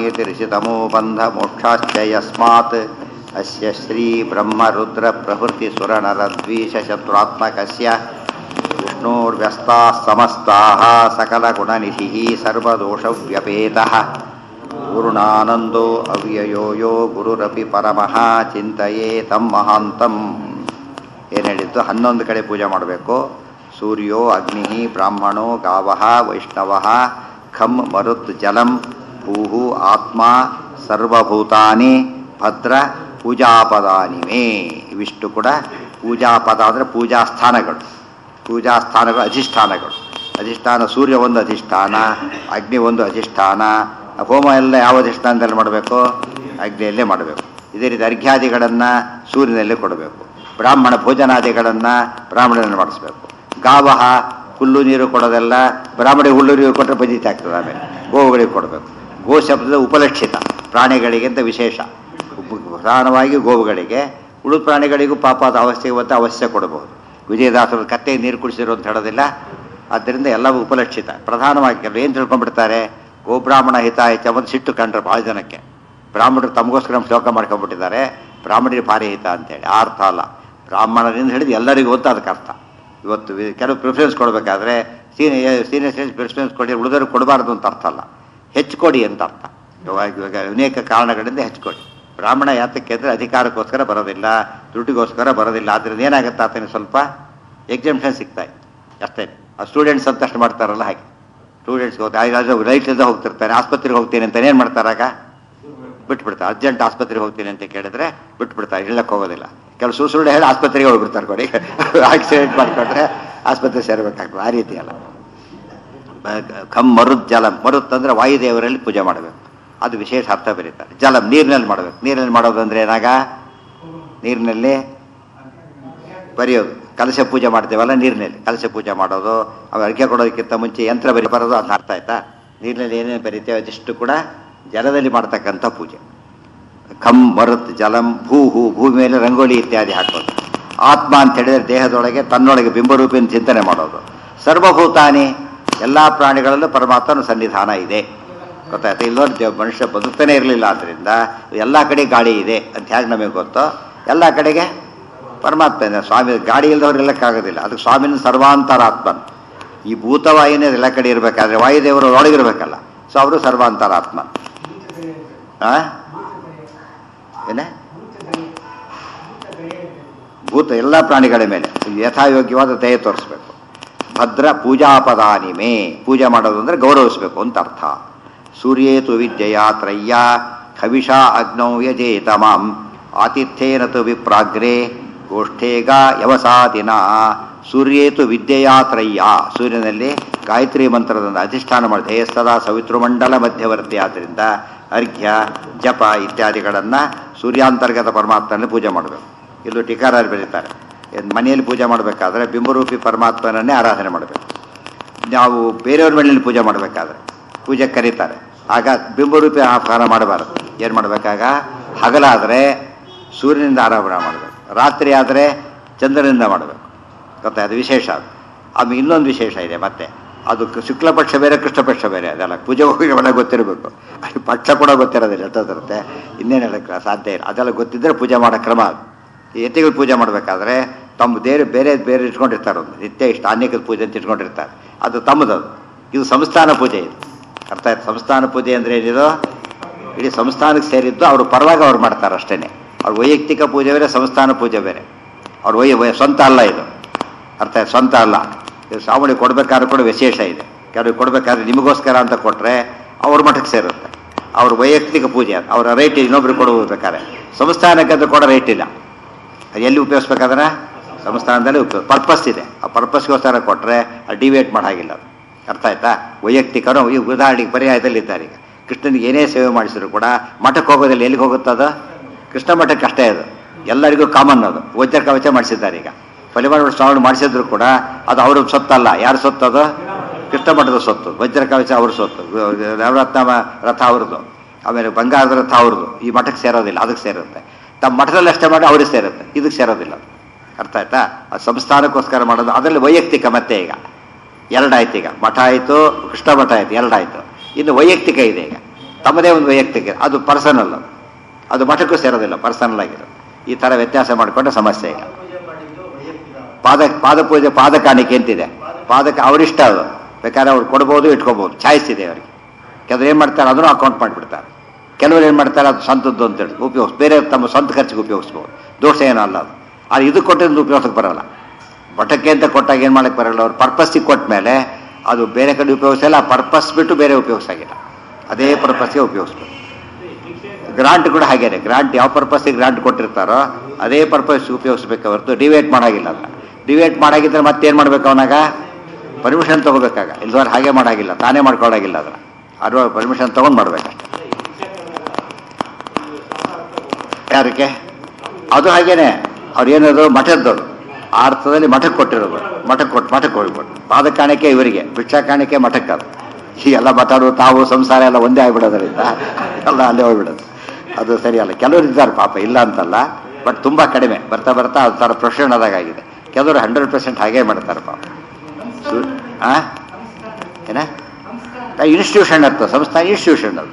ಇತಿ ಋಷಿತಮೋ ಬಂಧ ಮೋಕ್ಷಾಶ್ಚ ಯಸ್ಮಾತ್ ಅಸ್ಯ ಶ್ರೀ ಬ್ರಹ್ಮ ರುದ್ರ ಪ್ರಭೃತಿ ಸುರನರದ್ವೀಷ ಶತ್ರುತ್ಮಕಸ್ಯ ವಿಷ್ಣೋರ್ವ್ಯಸ್ತಾः ಸಮಸ್ತಾः सकलगुणनिधिः सर्वदोषव्यपेतः पूर्णानन्दो ಅವ್ಯಯೋ ಯೋ ಗುರುರಪಿ ಪರಮಃ ಚಿಂತೆಯೇ ತಂ ಮಹಾಂತಂ ಏನು ಹೇಳಿದ್ದು ಹನ್ನೊಂದು ಕಡೆ ಪೂಜೆ ಮಾಡಬೇಕು ಸೂರ್ಯೋ ಅಗ್ನಿ ಬ್ರಾಹ್ಮಣೋ ಗಾವ ವೈಷ್ಣವ ಖಂ ಮರುತ್ ಜಲಂ ಭೂಹು ಆತ್ಮ ಸರ್ವಭೂತಾನಿ ಭದ್ರ ಪೂಜಾಪದಾನಿ ಮೇ ಇವಿಷ್ಟು ಕೂಡ ಪೂಜಾಪದ ಅಂದರೆ ಪೂಜಾ ಸ್ಥಾನಗಳು ಪೂಜಾ ಸ್ಥಾನಗಳು ಅಧಿಷ್ಠಾನಗಳು ಅಧಿಷ್ಠಾನ ಸೂರ್ಯ ಒಂದು ಅಧಿಷ್ಠಾನ ಅಗ್ನಿ ಒಂದು ಅಧಿಷ್ಠಾನ ಹೋಮ ಎಲ್ಲ ಯಾವ ಅಧಿಷ್ಠಾನದಲ್ಲಿ ಮಾಡಬೇಕು ಅಗ್ನಿಯಲ್ಲೇ ಮಾಡಬೇಕು ಇದೇ ರೀತಿ ಅರ್ಘ್ಯಾದಿಗಳನ್ನು ಸೂರ್ಯನಲ್ಲೇ ಕೊಡಬೇಕು ಬ್ರಾಹ್ಮಣ ಭೋಜನಾದಿಗಳನ್ನು ಬ್ರಾಹ್ಮಣನಲ್ಲಿ ಮಾಡಿಸ್ಬೇಕು ಗಾವಹ ಹುಲ್ಲು ನೀರು ಕೊಡೋದೆಲ್ಲ ಬ್ರಾಹ್ಮಣಿಗೆ ಹುಲ್ಲು ನೀರು ಕೊಟ್ಟರೆ ಬಜಿತ ಆಗ್ತದೆ ಆಮೇಲೆ ಗೋವುಗಳಿಗೆ ಕೊಡಬೇಕು ಗೋ ಶಬ್ದದ ಉಪಲಕ್ಷಿತ ಪ್ರಾಣಿಗಳಿಗಿಂತ ವಿಶೇಷ ಪ್ರಧಾನವಾಗಿ ಗೋವುಗಳಿಗೆ ಉಳಿದ ಪ್ರಾಣಿಗಳಿಗೂ ಪಾಪ ಅದು ಅವಶ್ಯ ಇವತ್ತು ಅವಶ್ಯ ಕೊಡಬಹುದು ವಿಜಯದಾಸರು ಕತ್ತೆಗೆ ನೀರು ಕುಡಿಸಿರೋ ಅಂತ ಹೇಳೋದಿಲ್ಲ ಆದ್ದರಿಂದ ಎಲ್ಲವೂ ಉಪಲಕ್ಷಿತ ಪ್ರಧಾನವಾಗಿ ಕೆಲವು ಏನು ತಿಳ್ಕೊಂಡ್ಬಿಡ್ತಾರೆ ಗೋಬ್ರಾಹ್ಮಣ ಹಿತಾಯ ಚಮತ್ ಸಿಟ್ಟು ಕಂಡ್ರೆ ಭಾಳ ಜನಕ್ಕೆ ಬ್ರಾಹ್ಮಣರು ತಮಗೋಸ್ಕರ ಶ್ಲೋಕ ಮಾಡ್ಕೊಂಡ್ಬಿಟ್ಟಿದ್ದಾರೆ ಬ್ರಾಹ್ಮಣರಿಗೆ ಭಾರಿ ಹಿತ ಅಂತೇಳಿ ಆ ಅರ್ಥ ಅಲ್ಲ ಬ್ರಾಹ್ಮಣರಿಂದ ಹಿಡಿದು ಎಲ್ಲರಿಗೂ ಅಂತ ಅದಕ್ಕೆ ಅರ್ಥ ಇವತ್ತು ವಿ- ಕೆಲವು ಪ್ರಿಫರೆನ್ಸ್ ಕೊಡಬೇಕಾದ್ರೆ ಸೀನಿಯರ್ ಸೀನಿಯರ್ ಸಿಟಿಜನ್ ಪ್ರಿಫರೆನ್ಸ್ ಕೊಡಿ ಉಳಿದವ್ರಿಗೆ ಕೊಡಬಾರ್ದು ಅಂತ ಅರ್ಥ ಅಲ್ಲ ಹೆಚ್ಚು ಕೊಡಿ ಅಂತ ಅರ್ಥ ಇವಾಗ ಇವಾಗ ಅನೇಕ ಕಾರಣಗಳಿಂದ ಹೆಚ್ಚು ಕೊಡಿ ಬ್ರಾಹ್ಮಣ ಯಾತಕ್ಕೆ ಅಂದರೆ ಅಧಿಕಾರಕ್ಕೋಸ್ಕರ ಬರೋದಿಲ್ಲ ದುಡ್ಡಿಗೋಸ್ಕರ ಬರೋದಿಲ್ಲ ಆದ್ದರಿಂದ ಏನಾಗುತ್ತೆ ಆತನಿಗೆ ಸ್ವಲ್ಪ ಎಕ್ಸಾಮಿಷನ್ ಸಿಗ್ತಾ ಇದೆ ಅಷ್ಟೇ ಆ ಸ್ಟೂಡೆಂಟ್ಸ್ ಅಂತ ಅಷ್ಟು ಮಾಡ್ತಾರಲ್ಲ ಹಾಗೆ ಸ್ಟೂಡೆಂಟ್ಸ್ಗೆ ಹೋಗ್ತಾರೆ ರೈಟ್ಲಿಂದ ಹೋಗ್ತಿರ್ತಾನೆ ಆಸ್ಪತ್ರೆಗೆ ಹೋಗ್ತೀನಿ ಅಂತ ಏನು ಮಾಡ್ತಾರಾಗ ಬಿಟ್ಬಿಡ್ತಾರೆ ಅರ್ಜೆಂಟ್ ಆಸ್ಪತ್ರೆಗೆ ಹೋಗ್ತೀನಿ ಅಂತ ಕೇಳಿದ್ರೆ ಬಿಟ್ಬಿಡ್ತಾರೆ ಹೇಳಕ್ಕೆ ಹೋಗೋದಿಲ್ಲ ಕೆಲವು ಸುಳ್ಳು ಸುಳ್ಳು ಹೇಳಿ ಆಸ್ಪತ್ರೆಗೆ ಹೋಗ್ಬಿಡ್ತಾರೆ ಕೊಡಿ ಆಕ್ಸಿಡೆಂಟ್ ಮಾಡ್ಕೊಂಡ್ರೆ ಆಸ್ಪತ್ರೆ ಸೇರಬೇಕಾಗ್ತದೆ ಆ ರೀತಿ ಅಲ್ಲ ಬ- ಖಂ ಮರುತ್ ಜಲಂ ಮರುತ್ ಅಂದ್ರೆ ವಾಯುದೇವರಲ್ಲಿ ಪೂಜೆ ಮಾಡಬೇಕು ಅದು ವಿಶೇಷ ಅರ್ಥ ಬರೀತಾರೆ ಜಲಂ ನೀರಿನಲ್ಲಿ ಮಾಡಬೇಕು ನೀರಿನಲ್ಲಿ ಮಾಡೋದು ಅಂದ್ರೆ ಏನಾಗ ನೀರಿನಲ್ಲಿ ಬರೆಯೋದು ಕಲಶ ಪೂಜೆ ಮಾಡ್ತೇವಲ್ಲ ನೀರಿನಲ್ಲಿ ಕಲಶ ಪೂಜೆ ಮಾಡೋದು ಅವು ಅಡಿಕೆ ಕೊಡೋದಕ್ಕಿಂತ ಮುಂಚೆ ಯಂತ್ರ ಬರಿ ಬರೋದು ಅದು ಅರ್ಥ ಆಯ್ತಾ ನೀರಿನಲ್ಲಿ ಏನೇನು ಬರೀತೇವೆ ಅದಿಷ್ಟು ಕೂಡ ಜಲದಲ್ಲಿ ಮಾಡ್ತಕ್ಕಂಥ ಪೂಜೆ ಖಂ ಮರುತ್ ಜಲಂ ಭೂಹು ಭೂಮಿ ಮೇಲೆ ರಂಗೋಲಿ ಇತ್ಯಾದಿ ಹಾಕೋದು ಆತ್ಮ ಅಂತ ಹೇಳಿದ್ರೆ ದೇಹದೊಳಗೆ ತನ್ನೊಳಗೆ ಬಿಂಬರೂಪಿನ ಚಿಂತನೆ ಮಾಡೋದು ಸರ್ವಭೂತಾನಿ ಎಲ್ಲ ಪ್ರಾಣಿಗಳಲ್ಲೂ ಪರಮಾತ್ಮನ ಸನ್ನಿಧಾನ ಇದೆ ಗೊತ್ತಾಯ್ತಾ ಇಲ್ಲೋರು ದೇವ್ ಮನುಷ್ಯ ಬದುಕ್ತಾನೆ ಇರಲಿಲ್ಲ ಆದ್ದರಿಂದ ಎಲ್ಲ ಕಡೆ ಗಾಡಿ ಇದೆ ಅಂತ ಹೇಗೆ ನಮಗೆ ಗೊತ್ತೋ ಎಲ್ಲ ಕಡೆಗೆ ಪರಮಾತ್ಮ ಇದೆ. ಸ್ವಾಮಿ ಗಾಡಿ ಇಲ್ದವ್ರು ಇಲ್ಲಕ್ಕಾಗೋದಿಲ್ಲ ಅದಕ್ಕೆ ಸ್ವಾಮಿನ ಸರ್ವಾಂತರಾತ್ಮನ್ ಈ ಭೂತವಾಹಿನಿ ಎಲ್ಲ ಕಡೆ ಇರಬೇಕಾದ್ರೆ ವಾಯುದೇವರು ಒಳಗಿರ್ಬೇಕಲ್ಲ ಸೊ ಅವರು ಸರ್ವಾಂತರಾತ್ಮನ್ ಆ ಏನೇ ಭೂತ ಎಲ್ಲ ಪ್ರಾಣಿಗಳ ಮೇಲೆ ಯಥಾಯೋಗ್ಯವಾದ ದಯೆ ತೋರಿಸ್ಬೇಕು ಭದ್ರ ಪೂಜಾಪದಾನಿ ಮೇ ಪೂಜೆ ಮಾಡೋದು ಅಂದರೆ ಗೌರವಿಸ್ಬೇಕು ಅಂತ ಅರ್ಥ ಸೂರ್ಯೇತು ವಿದ್ಯೆಯ ತ್ರಯ್ಯ ಹವಿಷಾ ಅಗ್ನೌ ಯಜೇತ ಮಾಂ ಆತಿಥ್ಯೇನ ತು ವಿಪ್ರಾಗ್ರೆ ಗೋಷ್ಠೇಗ ಯವಸಾದಿನ ಸೂರ್ಯೇತು ವಿದ್ಯೆಯ ತ್ರಯ್ಯ ಸೂರ್ಯನಲ್ಲಿ ಗಾಯತ್ರಿ ಮಂತ್ರದಿಂದ ಅಧಿಷ್ಠಾನ ಮಾಡಿ ಧ್ಯೇಯಸ್ಥದ ಸವಿತೃಮಂಡಲ ಮಧ್ಯವರ್ತಿ ಆದ್ದರಿಂದ ಅರ್ಘ್ಯ ಜಪ ಇತ್ಯಾದಿಗಳನ್ನು ಸೂರ್ಯಾಂತರ್ಗತ ಪರಮಾತ್ಮನಲ್ಲಿ ಪೂಜೆ ಮಾಡಬೇಕು ಇಲ್ಲೂ ಟೀಕಾರಾರು ಬರೀತಾರೆ ಏನ್ ಮನೆಯಲ್ಲಿ ಪೂಜೆ ಮಾಡಬೇಕಾದ್ರೆ ಬಿಂಬರೂಪಿ ಪರಮಾತ್ಮನನ್ನೇ ಆರಾಧನೆ ಮಾಡಬೇಕು ನಾವು ಬೇರೆಯವ್ರ ಮನೆಯಲ್ಲಿ ಪೂಜೆ ಮಾಡಬೇಕಾದ್ರೆ ಪೂಜೆ ಕರೀತಾರೆ ಆಗ ಬಿಂಬರೂಪಿ ಆಹಾರ ಮಾಡಬಾರದು ಏನು ಮಾಡಬೇಕಾಗ ಹಗಲಾದರೆ ಸೂರ್ಯನಿಂದ ಆರಾಧನೆ ಮಾಡಬೇಕು ರಾತ್ರಿ ಆದರೆ ಚಂದ್ರನಿಂದ ಮಾಡಬೇಕು ಗೊತ್ತಾ ಅದು ವಿಶೇಷ ಅದು ಆಮೇಲೆ ಇನ್ನೊಂದು ವಿಶೇಷ ಇದೆ ಮತ್ತೆ ಅದು ಕ- ಶುಕ್ಲ ಪಕ್ಷ ಬೇರೆ ಕೃಷ್ಣ ಪಕ್ಷ ಬೇರೆ ಅದೆಲ್ಲ ಪೂಜೆ ಹೋಗಿ ಅವೆಲ್ಲ ಗೊತ್ತಿರಬೇಕು ಅದು ಪಕ್ಷ ಕೂಡ ಗೊತ್ತಿರೋದಿಲ್ಲ ಎಷ್ಟೊತ್ತಿರುತ್ತೆ ಇನ್ನೇನು ಹೇಳಕ್ಕೆ ಸಾಧ್ಯ ಇಲ್ಲ ಅದೆಲ್ಲ ಗೊತ್ತಿದ್ದರೆ ಪೂಜೆ ಮಾಡೋ ಕ್ರಮ ಅದು ಈ ಎತ್ತಿಗಳು ಪೂಜೆ ಮಾಡಬೇಕಾದ್ರೆ ತಮ್ಮ ಬೇರೆ ಬೇರೆ ಬೇರೆ ಇಟ್ಕೊಂಡಿರ್ತಾರೆ ಒಂದು ನಿತ್ಯ ಇಷ್ಟ ಅನೇಕದ ಪೂಜೆ ಅಂತ ಇಟ್ಕೊಂಡಿರ್ತಾರೆ ಅದು ತಮ್ಮದದು ಇದು ಸಂಸ್ಥಾನ ಪೂಜೆ ಇದು ಅರ್ಥ ಆಯ್ತು ಸಂಸ್ಥಾನ ಪೂಜೆ ಅಂದರೆ ಏನಿದು ಇಡೀ ಸಂಸ್ಥಾನಕ್ಕೆ ಸೇರಿದ್ದು ಅವರು ಪರವಾಗಿ ಅವ್ರು ಮಾಡ್ತಾರೆ ಅಷ್ಟೇ ಅವ್ರ ವೈಯಕ್ತಿಕ ಪೂಜೆ ಬೇರೆ ಸಂಸ್ಥಾನ ಪೂಜೆ ಬೇರೆ ಅವ್ರ ವೈ ವೈ- ಸ್ವಂತ ಅಲ್ಲ ಇದು ಅರ್ಥ ಆಯ್ತು ಸ್ವಂತ ಅಲ್ಲ ಇದು ಶ್ರಾವಣಿ ಕೊಡಬೇಕಾದ್ರೂ ಕೂಡ ವಿಶೇಷ ಇದೆ ಕೆಲವು ಕೊಡಬೇಕಾದ್ರೆ ನಿಮಗೋಸ್ಕರ ಅಂತ ಕೊಟ್ಟರೆ ಅವ್ರ ಮಠಕ್ಕೆ ಸೇರುತ್ತೆ ಅವ್ರ ವೈಯಕ್ತಿಕ ಪೂಜೆ ಅದು. ಅವರ ರೈಟ್ ಇನ್ನೊಬ್ರಿಗೆ ಕೊಡಬೇಕಾದ್ರೆ ಸಂಸ್ಥಾನಕ್ಕೆ ಅದು ಕೊಡೋ ರೈಟ್ ಇಲ್ಲ ಅದು ಎಲ್ಲಿ ಉಪಯೋಗಿಸ್ಬೇಕಾದ್ರೆ ಸಂಸ್ಥಾನದಲ್ಲಿ ಉಪಯೋಗ ಪರ್ಪಸ್ ಇದೆ ಆ ಪರ್ಪಸ್ಗೋಸ್ಕರ ಕೊಟ್ಟರೆ ಅದು ಡಿವೇಟ್ ಮಾಡಾಗಿಲ್ಲ ಅದು ಅರ್ಥ ಆಯ್ತಾ ವೈಯಕ್ತಿಕರು ಈ ಉದಾಹರಣೆಗೆ ಪರ್ಯಾಯದಲ್ಲಿ ಇದ್ದಾರೆ ಈಗ ಕೃಷ್ಣನಿಗೆ ಏನೇ ಸೇವೆ ಮಾಡಿಸಿದ್ರು ಕೂಡ ಮಠಕ್ಕೆ ಹೋಗೋದಿಲ್ಲ ಎಲ್ಲಿಗೆ ಹೋಗುತ್ತದು ಕೃಷ್ಣ ಮಠಕ್ಕೆ ಅಷ್ಟೇ ಅದು ಎಲ್ಲರಿಗೂ ಕಾಮನ್ ಅದು ವಜ್ರ ಕವಚ ಮಾಡಿಸಿದ್ದಾರೆ ಈಗ ಫಲಿಮಾನ ಶ್ರಾವಣ ಮಾಡಿಸಿದ್ರು ಕೂಡ ಅದು ಅವ್ರ ಸೊತ್ತಲ್ಲ ಯಾರ ಸೊತ್ತು ಅದು ಕೃಷ್ಣ ಮಠದ ಸೊತ್ತು ವಜ್ರ ಕವಚ ಅವ್ರ ಸೊತ್ತು ನವರತ್ನ ರಥ ಅವ್ರದ್ದು ಆಮೇಲೆ ಬಂಗಾರದ ರಥ ಅವ್ರದ್ದು ಈ ಮಠಕ್ಕೆ ಸೇರೋದಿಲ್ಲ ಅದಕ್ಕೆ ಸೇರುತ್ತೆ ತಮ್ಮ ಮಠದಲ್ಲಿ ಅಷ್ಟೇ ಮಾಡಿ ಅವ್ರಿಗೆ ಸೇರುತ್ತೆ ಇದಕ್ಕೆ ಸೇರೋದಿಲ್ಲ ಅದು. ಅರ್ಥ ಆಯ್ತಾ ಅದು ಸಂಸ್ಥಾನಕ್ಕೋಸ್ಕರ ಮಾಡೋದು ಅದರಲ್ಲಿ ವೈಯಕ್ತಿಕ ಮತ್ತೆ ಈಗ ಎರಡಾಯ್ತು ಈಗ ಮಠ ಆಯಿತು ಕೃಷ್ಣ ಮಠ ಆಯಿತು ಎರಡಾಯ್ತು ಇನ್ನು ವೈಯಕ್ತಿಕ ಇದೆ ಈಗ ತಮ್ಮದೇ ಒಂದು ವೈಯಕ್ತಿಕ ಅದು ಪರ್ಸನಲ್ ಅದು ಅದು ಮಠಕ್ಕೂ ಸೇರೋದಿಲ್ಲ ಪರ್ಸನಲ್ ಆಗಿರೋದು ಈ ಥರ ವ್ಯತ್ಯಾಸ ಮಾಡಿಕೊಂಡ್ರೆ ಸಮಸ್ಯೆ ಇಲ್ಲ ಪಾದ ಪಾದ ಪೂಜೆ ಪಾದ ಕಾಣಿಕೆ ಅಂತಿದೆ ಪಾದಕ್ಕೆ ಅವರಿಷ್ಟ ಅದು ಬೇಕಾದ್ರೆ ಅವ್ರು ಕೊಡ್ಬೋದು ಇಟ್ಕೋಬೋದು ಚಾಯ್ಸ್ ಇದೆ ಅವರಿಗೆ ಕೆಲವ್ರು ಏನು ಮಾಡ್ತಾರೆ ಅದನ್ನು ಅಕೌಂಟ್ ಮಾಡಿಬಿಡ್ತಾರೆ ಕೆಲವರು ಏನು ಮಾಡ್ತಾರೆ ಅದು ಸ್ವಂತದ್ದು ಅಂತೇಳಿ ಉಪಯೋಗಿಸ್ ಬೇರೆ ತಮ್ಮ ಸ್ವಂತ ಖರ್ಚಿಗೆ ಉಪಯೋಗಿಸ್ಬೋದು ದೋಷ ಏನೂ ಅಲ್ಲ ಅದು ಅದು ಇದು ಕೊಟ್ಟಿದ್ದು ಉಪಯೋಗಕ್ಕೆ ಬರಲ್ಲ ಮಠಕ್ಕೆ ಅಂತ ಕೊಟ್ಟಾಗ ಏನು ಮಾಡಕ್ಕೆ ಬರಲ್ಲ ಅವ್ರು ಪರ್ಪಸ್ಸಿಗೆ ಕೊಟ್ಟ ಮೇಲೆ ಅದು ಬೇರೆ ಕಡೆ ಉಪಯೋಗಿಸಲ್ಲ ಪರ್ಪಸ್ ಬಿಟ್ಟು ಬೇರೆ ಉಪಯೋಗಿಸಾಗಿಲ್ಲ ಅದೇ ಪರ್ಪಸ್ಗೆ ಉಪಯೋಗಿಸ್ಬೇಕು ಗ್ರಾಂಟ್ ಕೂಡ ಹಾಗೇನೆ ಗ್ರಾಂಟ್ ಯಾವ ಪರ್ಪಸ್ಸಿಗೆ ಗ್ರಾಂಟ್ ಕೊಟ್ಟಿರ್ತಾರೋ ಅದೇ ಪರ್ಪಸ್ ಉಪಯೋಗಿಸ್ಬೇಕು ಹೊರತು ಡಿವೇಟ್ ಮಾಡಾಗಿಲ್ಲ ಅದನ್ನ ಡಿವೇಟ್ ಮಾಡಾಗಿದ್ರೆ ಮತ್ತೇನು ಮಾಡ್ಬೇಕು ಅವನಾಗ ಪರ್ಮಿಷನ್ ತೊಗೋಬೇಕಾಗ ಇಲ್ದವ್ರು ಹಾಗೆ ಮಾಡಾಗಿಲ್ಲ ತಾನೇ ಮಾಡ್ಕೊಳ್ಳಾಗಿಲ್ಲ ಅದನ್ನ ಅದು ಪರ್ಮಿಷನ್ ತೊಗೊಂಡು ಮಾಡ್ಬೇಕಷ್ಟೆ ಯಾರಕ್ಕೆ ಅದು ಹಾಗೇನೆ ಅವ್ರು ಏನದು ಮಠದ್ದದು ಆ ಅರ್ಥದಲ್ಲಿ ಮಠಕ್ಕೆ ಕೊಟ್ಟಿರೋದು ಮಠಕ್ಕೆ ಕೊಟ್ಟು ಮಠಕ್ಕೆ ಹೋಗ್ಬಿಟ್ಟು ಪಾದ ಕಾಣಿಕೆ ಇವರಿಗೆ ಭಿಕ್ಷಾ ಕಾಣಿಕೆ ಮಠಕ್ಕೆ ಅದು ಹೀಗೆಲ್ಲ ಮಾತಾಡೋದು ತಾವು ಸಂಸಾರ ಎಲ್ಲ ಒಂದೇ ಆಗಿಬಿಡೋದ್ರಿಂದ ಎಲ್ಲ ಅಲ್ಲೇ ಹೋಗ್ಬಿಡೋದು ಅದು ಸರಿಯಲ್ಲ ಕೆಲವರು ಇದ್ದಾರೆ ಪಾಪ ಇಲ್ಲ ಅಂತಲ್ಲ ಬಟ್ ತುಂಬ ಕಡಿಮೆ ಬರ್ತಾ ಬರ್ತಾ ಅದು ಥರ ಪ್ರೊಫೆಷನ್ ಆದಾಗಿದೆ ಕೆಲವರು ಹಂಡ್ರೆಡ್ ಪರ್ಸೆಂಟ್ ಹಾಗೇ ಮಾಡ್ತಾರೆ ಪಾಪ ಸು- ಆ ಏನ ಇನ್ಸ್ಟಿಟ್ಯೂಷನ್ ಅರ್ಥ ಸಂಸ್ಥಾನ ಇನ್ಸ್ಟಿಟ್ಯೂಷನ್ ಅದು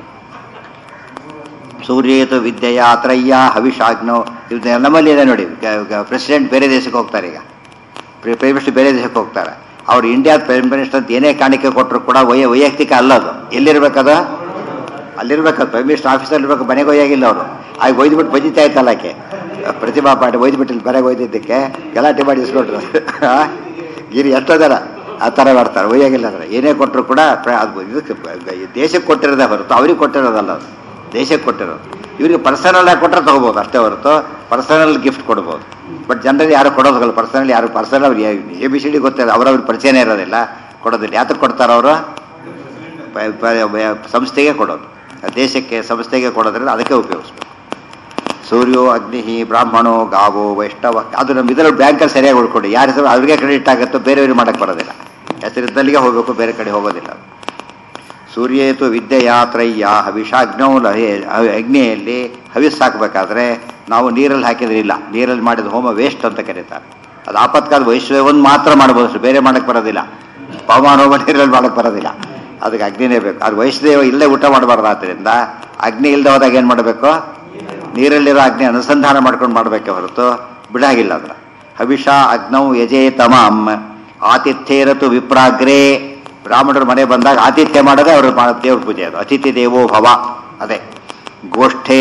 ಸೂರ್ಯೇತು ವಿದ್ಯೆಯ ತ್ರಯ್ಯ ಹವಿಷಾಗ್ನೋ ಇದು ನಮ್ಮಲ್ಲಿ ಇದೆ ನೋಡಿ ಪ್ರೆಸಿಡೆಂಟ್ ಬೇರೆ ದೇಶಕ್ಕೆ ಹೋಗ್ತಾರೆ ಈಗ ಪ್ರೈಮ್ ಮಿನಿಸ್ಟರ್ ಬೇರೆ ದೇಶಕ್ಕೆ ಹೋಗ್ತಾರೆ ಅವ್ರು ಇಂಡಿಯಾದ ಪ್ರೈಮ್ ಮಿನಿಸ್ಟರ್ ಅಂತ ಏನೇ ಕಾಣಿಕೆ ಕೊಟ್ಟರು ಕೂಡ ವೈ ವೈಯಕ್ತಿಕ ಅಲ್ಲದು ಎಲ್ಲಿರ್ಬೇಕದು ಅಲ್ಲಿರ್ಬೇಕದು ಪ್ರೈಮ್ ಮಿನಿಸ್ಟರ್ ಆಫೀಸಲ್ಲಿ ಇರ್ಬೇಕು ಮನೆಗೆ ಒಯ್ಯಾಗಿಲ್ಲ ಅವರು ಆಗ ಒಯ್ದುಬಿಟ್ಟು ಬಜಿತಾ ಇತ್ತಲ್ಲ ಆಕೆ ಪ್ರತಿಭಾ ಪಾಟಿ ಒಯ್ದುಬಿಟ್ಟಿಲ್ಲ ಮನೆಗೆ ಒಯ್ದಿದ್ದಕ್ಕೆ ಗಲಾಟೆ ಮಾಡಿ ಇಸ್ಕೊಟ್ರು ಆ? ಗಿರಿ ಎಷ್ಟೋ ಜನ ಆ ಥರ ಮಾಡ್ತಾರೆ ಒಯ್ಯಾಗಿಲ್ಲ ಅಂದ್ರೆ ಏನೇ ಕೊಟ್ಟರು ಕೂಡ ಪ್ರ- ಅದು ಇದಕ್ಕೆ ದೇಶಕ್ಕೆ ಕೊಟ್ಟಿರೋದೇ ಹೊರತು ಅವ್ರಿಗೆ ಕೊಟ್ಟಿರೋದಲ್ಲ ಅದು ದೇಶಕ್ಕೆ ಕೊಟ್ಟಿರೋದು ಇವರಿಗೆ ಪರ್ಸನಲ್ ಆಗಿ ಕೊಟ್ಟರೆ ತಗೋಬೋದು ಅಷ್ಟೇ ಹೊರತು ಪರ್ಸನಲ್ ಗಿಫ್ಟ್ ಕೊಡ್ಬೋದು ಬಟ್ ಜನರಲ್ಲಿ ಯಾರು ಕೊಡೋದಿಲ್ಲ ಪರ್ಸನಲ್ ಯಾರು ಪರ್ಸನಲ್ ಅವ್ರು ಎ ಬಿ ಸಿ ಡಿ ಗೊತ್ತಿಲ್ಲ ಅವರವ್ರ ಪರಿಚಯನೇ ಇರೋದಿಲ್ಲ ಕೊಡೋದಿಲ್ಲ ಯಾತಕ್ಕೆ ಕೊಡ್ತಾರೆ ಅವರು ಪ- ಪ- ಸಂಸ್ಥೆಗೆ ಕೊಡೋದು ದೇಶಕ್ಕೆ ಸಂಸ್ಥೆಗೆ ಕೊಡೋದ್ರಿಂದ ಅದಕ್ಕೆ ಉಪಯೋಗಿಸ್ಬೇಕು ಸೂರ್ಯೋ ಅಗ್ನಿ ಬ್ರಾಹ್ಮಣೋ ಗಾವೋ ವೈಷ್ಣವ ಅದು ನಮ್ಮ ಇದರಲ್ಲಿ ಬ್ಯಾಂಕಲ್ಲಿ ಸರಿಯಾಗಿ ಉಳ್ಕೊಂಡು ಯಾರ ಹೆಸರು ಅವ್ರಿಗೆ ಕ್ರೆಡಿಟ್ ಆಗುತ್ತೋ ಬೇರೆಯವ್ರಿಗೆ ಮಾಡಕ್ಕೆ ಬರೋದಿಲ್ಲ ಹೆಸರಿದ್ದಲ್ಲಿಗೆ ಹೋಗಬೇಕು ಬೇರೆ ಕಡೆ ಹೋಗೋದಿಲ್ಲ ಸೂರ್ಯೇತು ವಿದ್ಯೆಯಾತ್ರಯ್ಯ ಹವಿಷಾಗ್ನೌ ಲಹೆ ಅಗ್ನಿಯಲ್ಲಿ ಹವಿಸ್ ಹಾಕಬೇಕಾದ್ರೆ ನಾವು ನೀರಲ್ಲಿ ಹಾಕಿದ್ರೆ ಇಲ್ಲ ನೀರಲ್ಲಿ ಮಾಡಿದ ಹೋಮ ವೇಸ್ಟ್ ಅಂತ ಕರೀತಾರೆ ಅದು ಆಪತ್ಕಾಲ ವೈಶ್ವವನ್ನು ಮಾತ್ರ ಮಾಡ್ಬೋದು ಅಷ್ಟೇ, ಬೇರೆ ಮಾಡಕ್ಕೆ ಬರೋದಿಲ್ಲ ಪವಮಾನ ಹೋಮ ನೀರಲ್ಲಿ ಮಾಡಕ್ಕೆ ಬರೋದಿಲ್ಲ ಅದಕ್ಕೆ ಅಗ್ನಿನೇ ಬೇಕು ಅದು ವೈಷ್ಣದೇವ ಇಲ್ಲೇ ಊಟ ಮಾಡಬಾರ್ದು ಆದ್ದರಿಂದ ಅಗ್ನಿ ಇಲ್ಲದೆ ಹೋದಾಗ ಏನು ಮಾಡಬೇಕು ನೀರಲ್ಲಿರೋ ಅಗ್ನಿ ಅನುಸಂಧಾನ ಮಾಡ್ಕೊಂಡು ಮಾಡಬೇಕೆ ಹೊರತು ಬಿಡಾಗಿಲ್ಲ ಅದರ ಹವಿಷ ಅಗ್ನೌ ಯಜೇ ತಮಾಂ ಆತಿಥ್ಯೇರತು ವಿಪ್ರಾಗ್ರೇ ಬ್ರಾಹ್ಮಣರು ಮನೆ ಬಂದಾಗ ಆತಿಥ್ಯ ಮಾಡೋದೇ ಅವರು ದೇವ್ರ ಪೂಜೆ ಅದು ಅತಿಥಿ ದೇವೋ ಭವ ಅದೇ ಗೋಷ್ಠೆ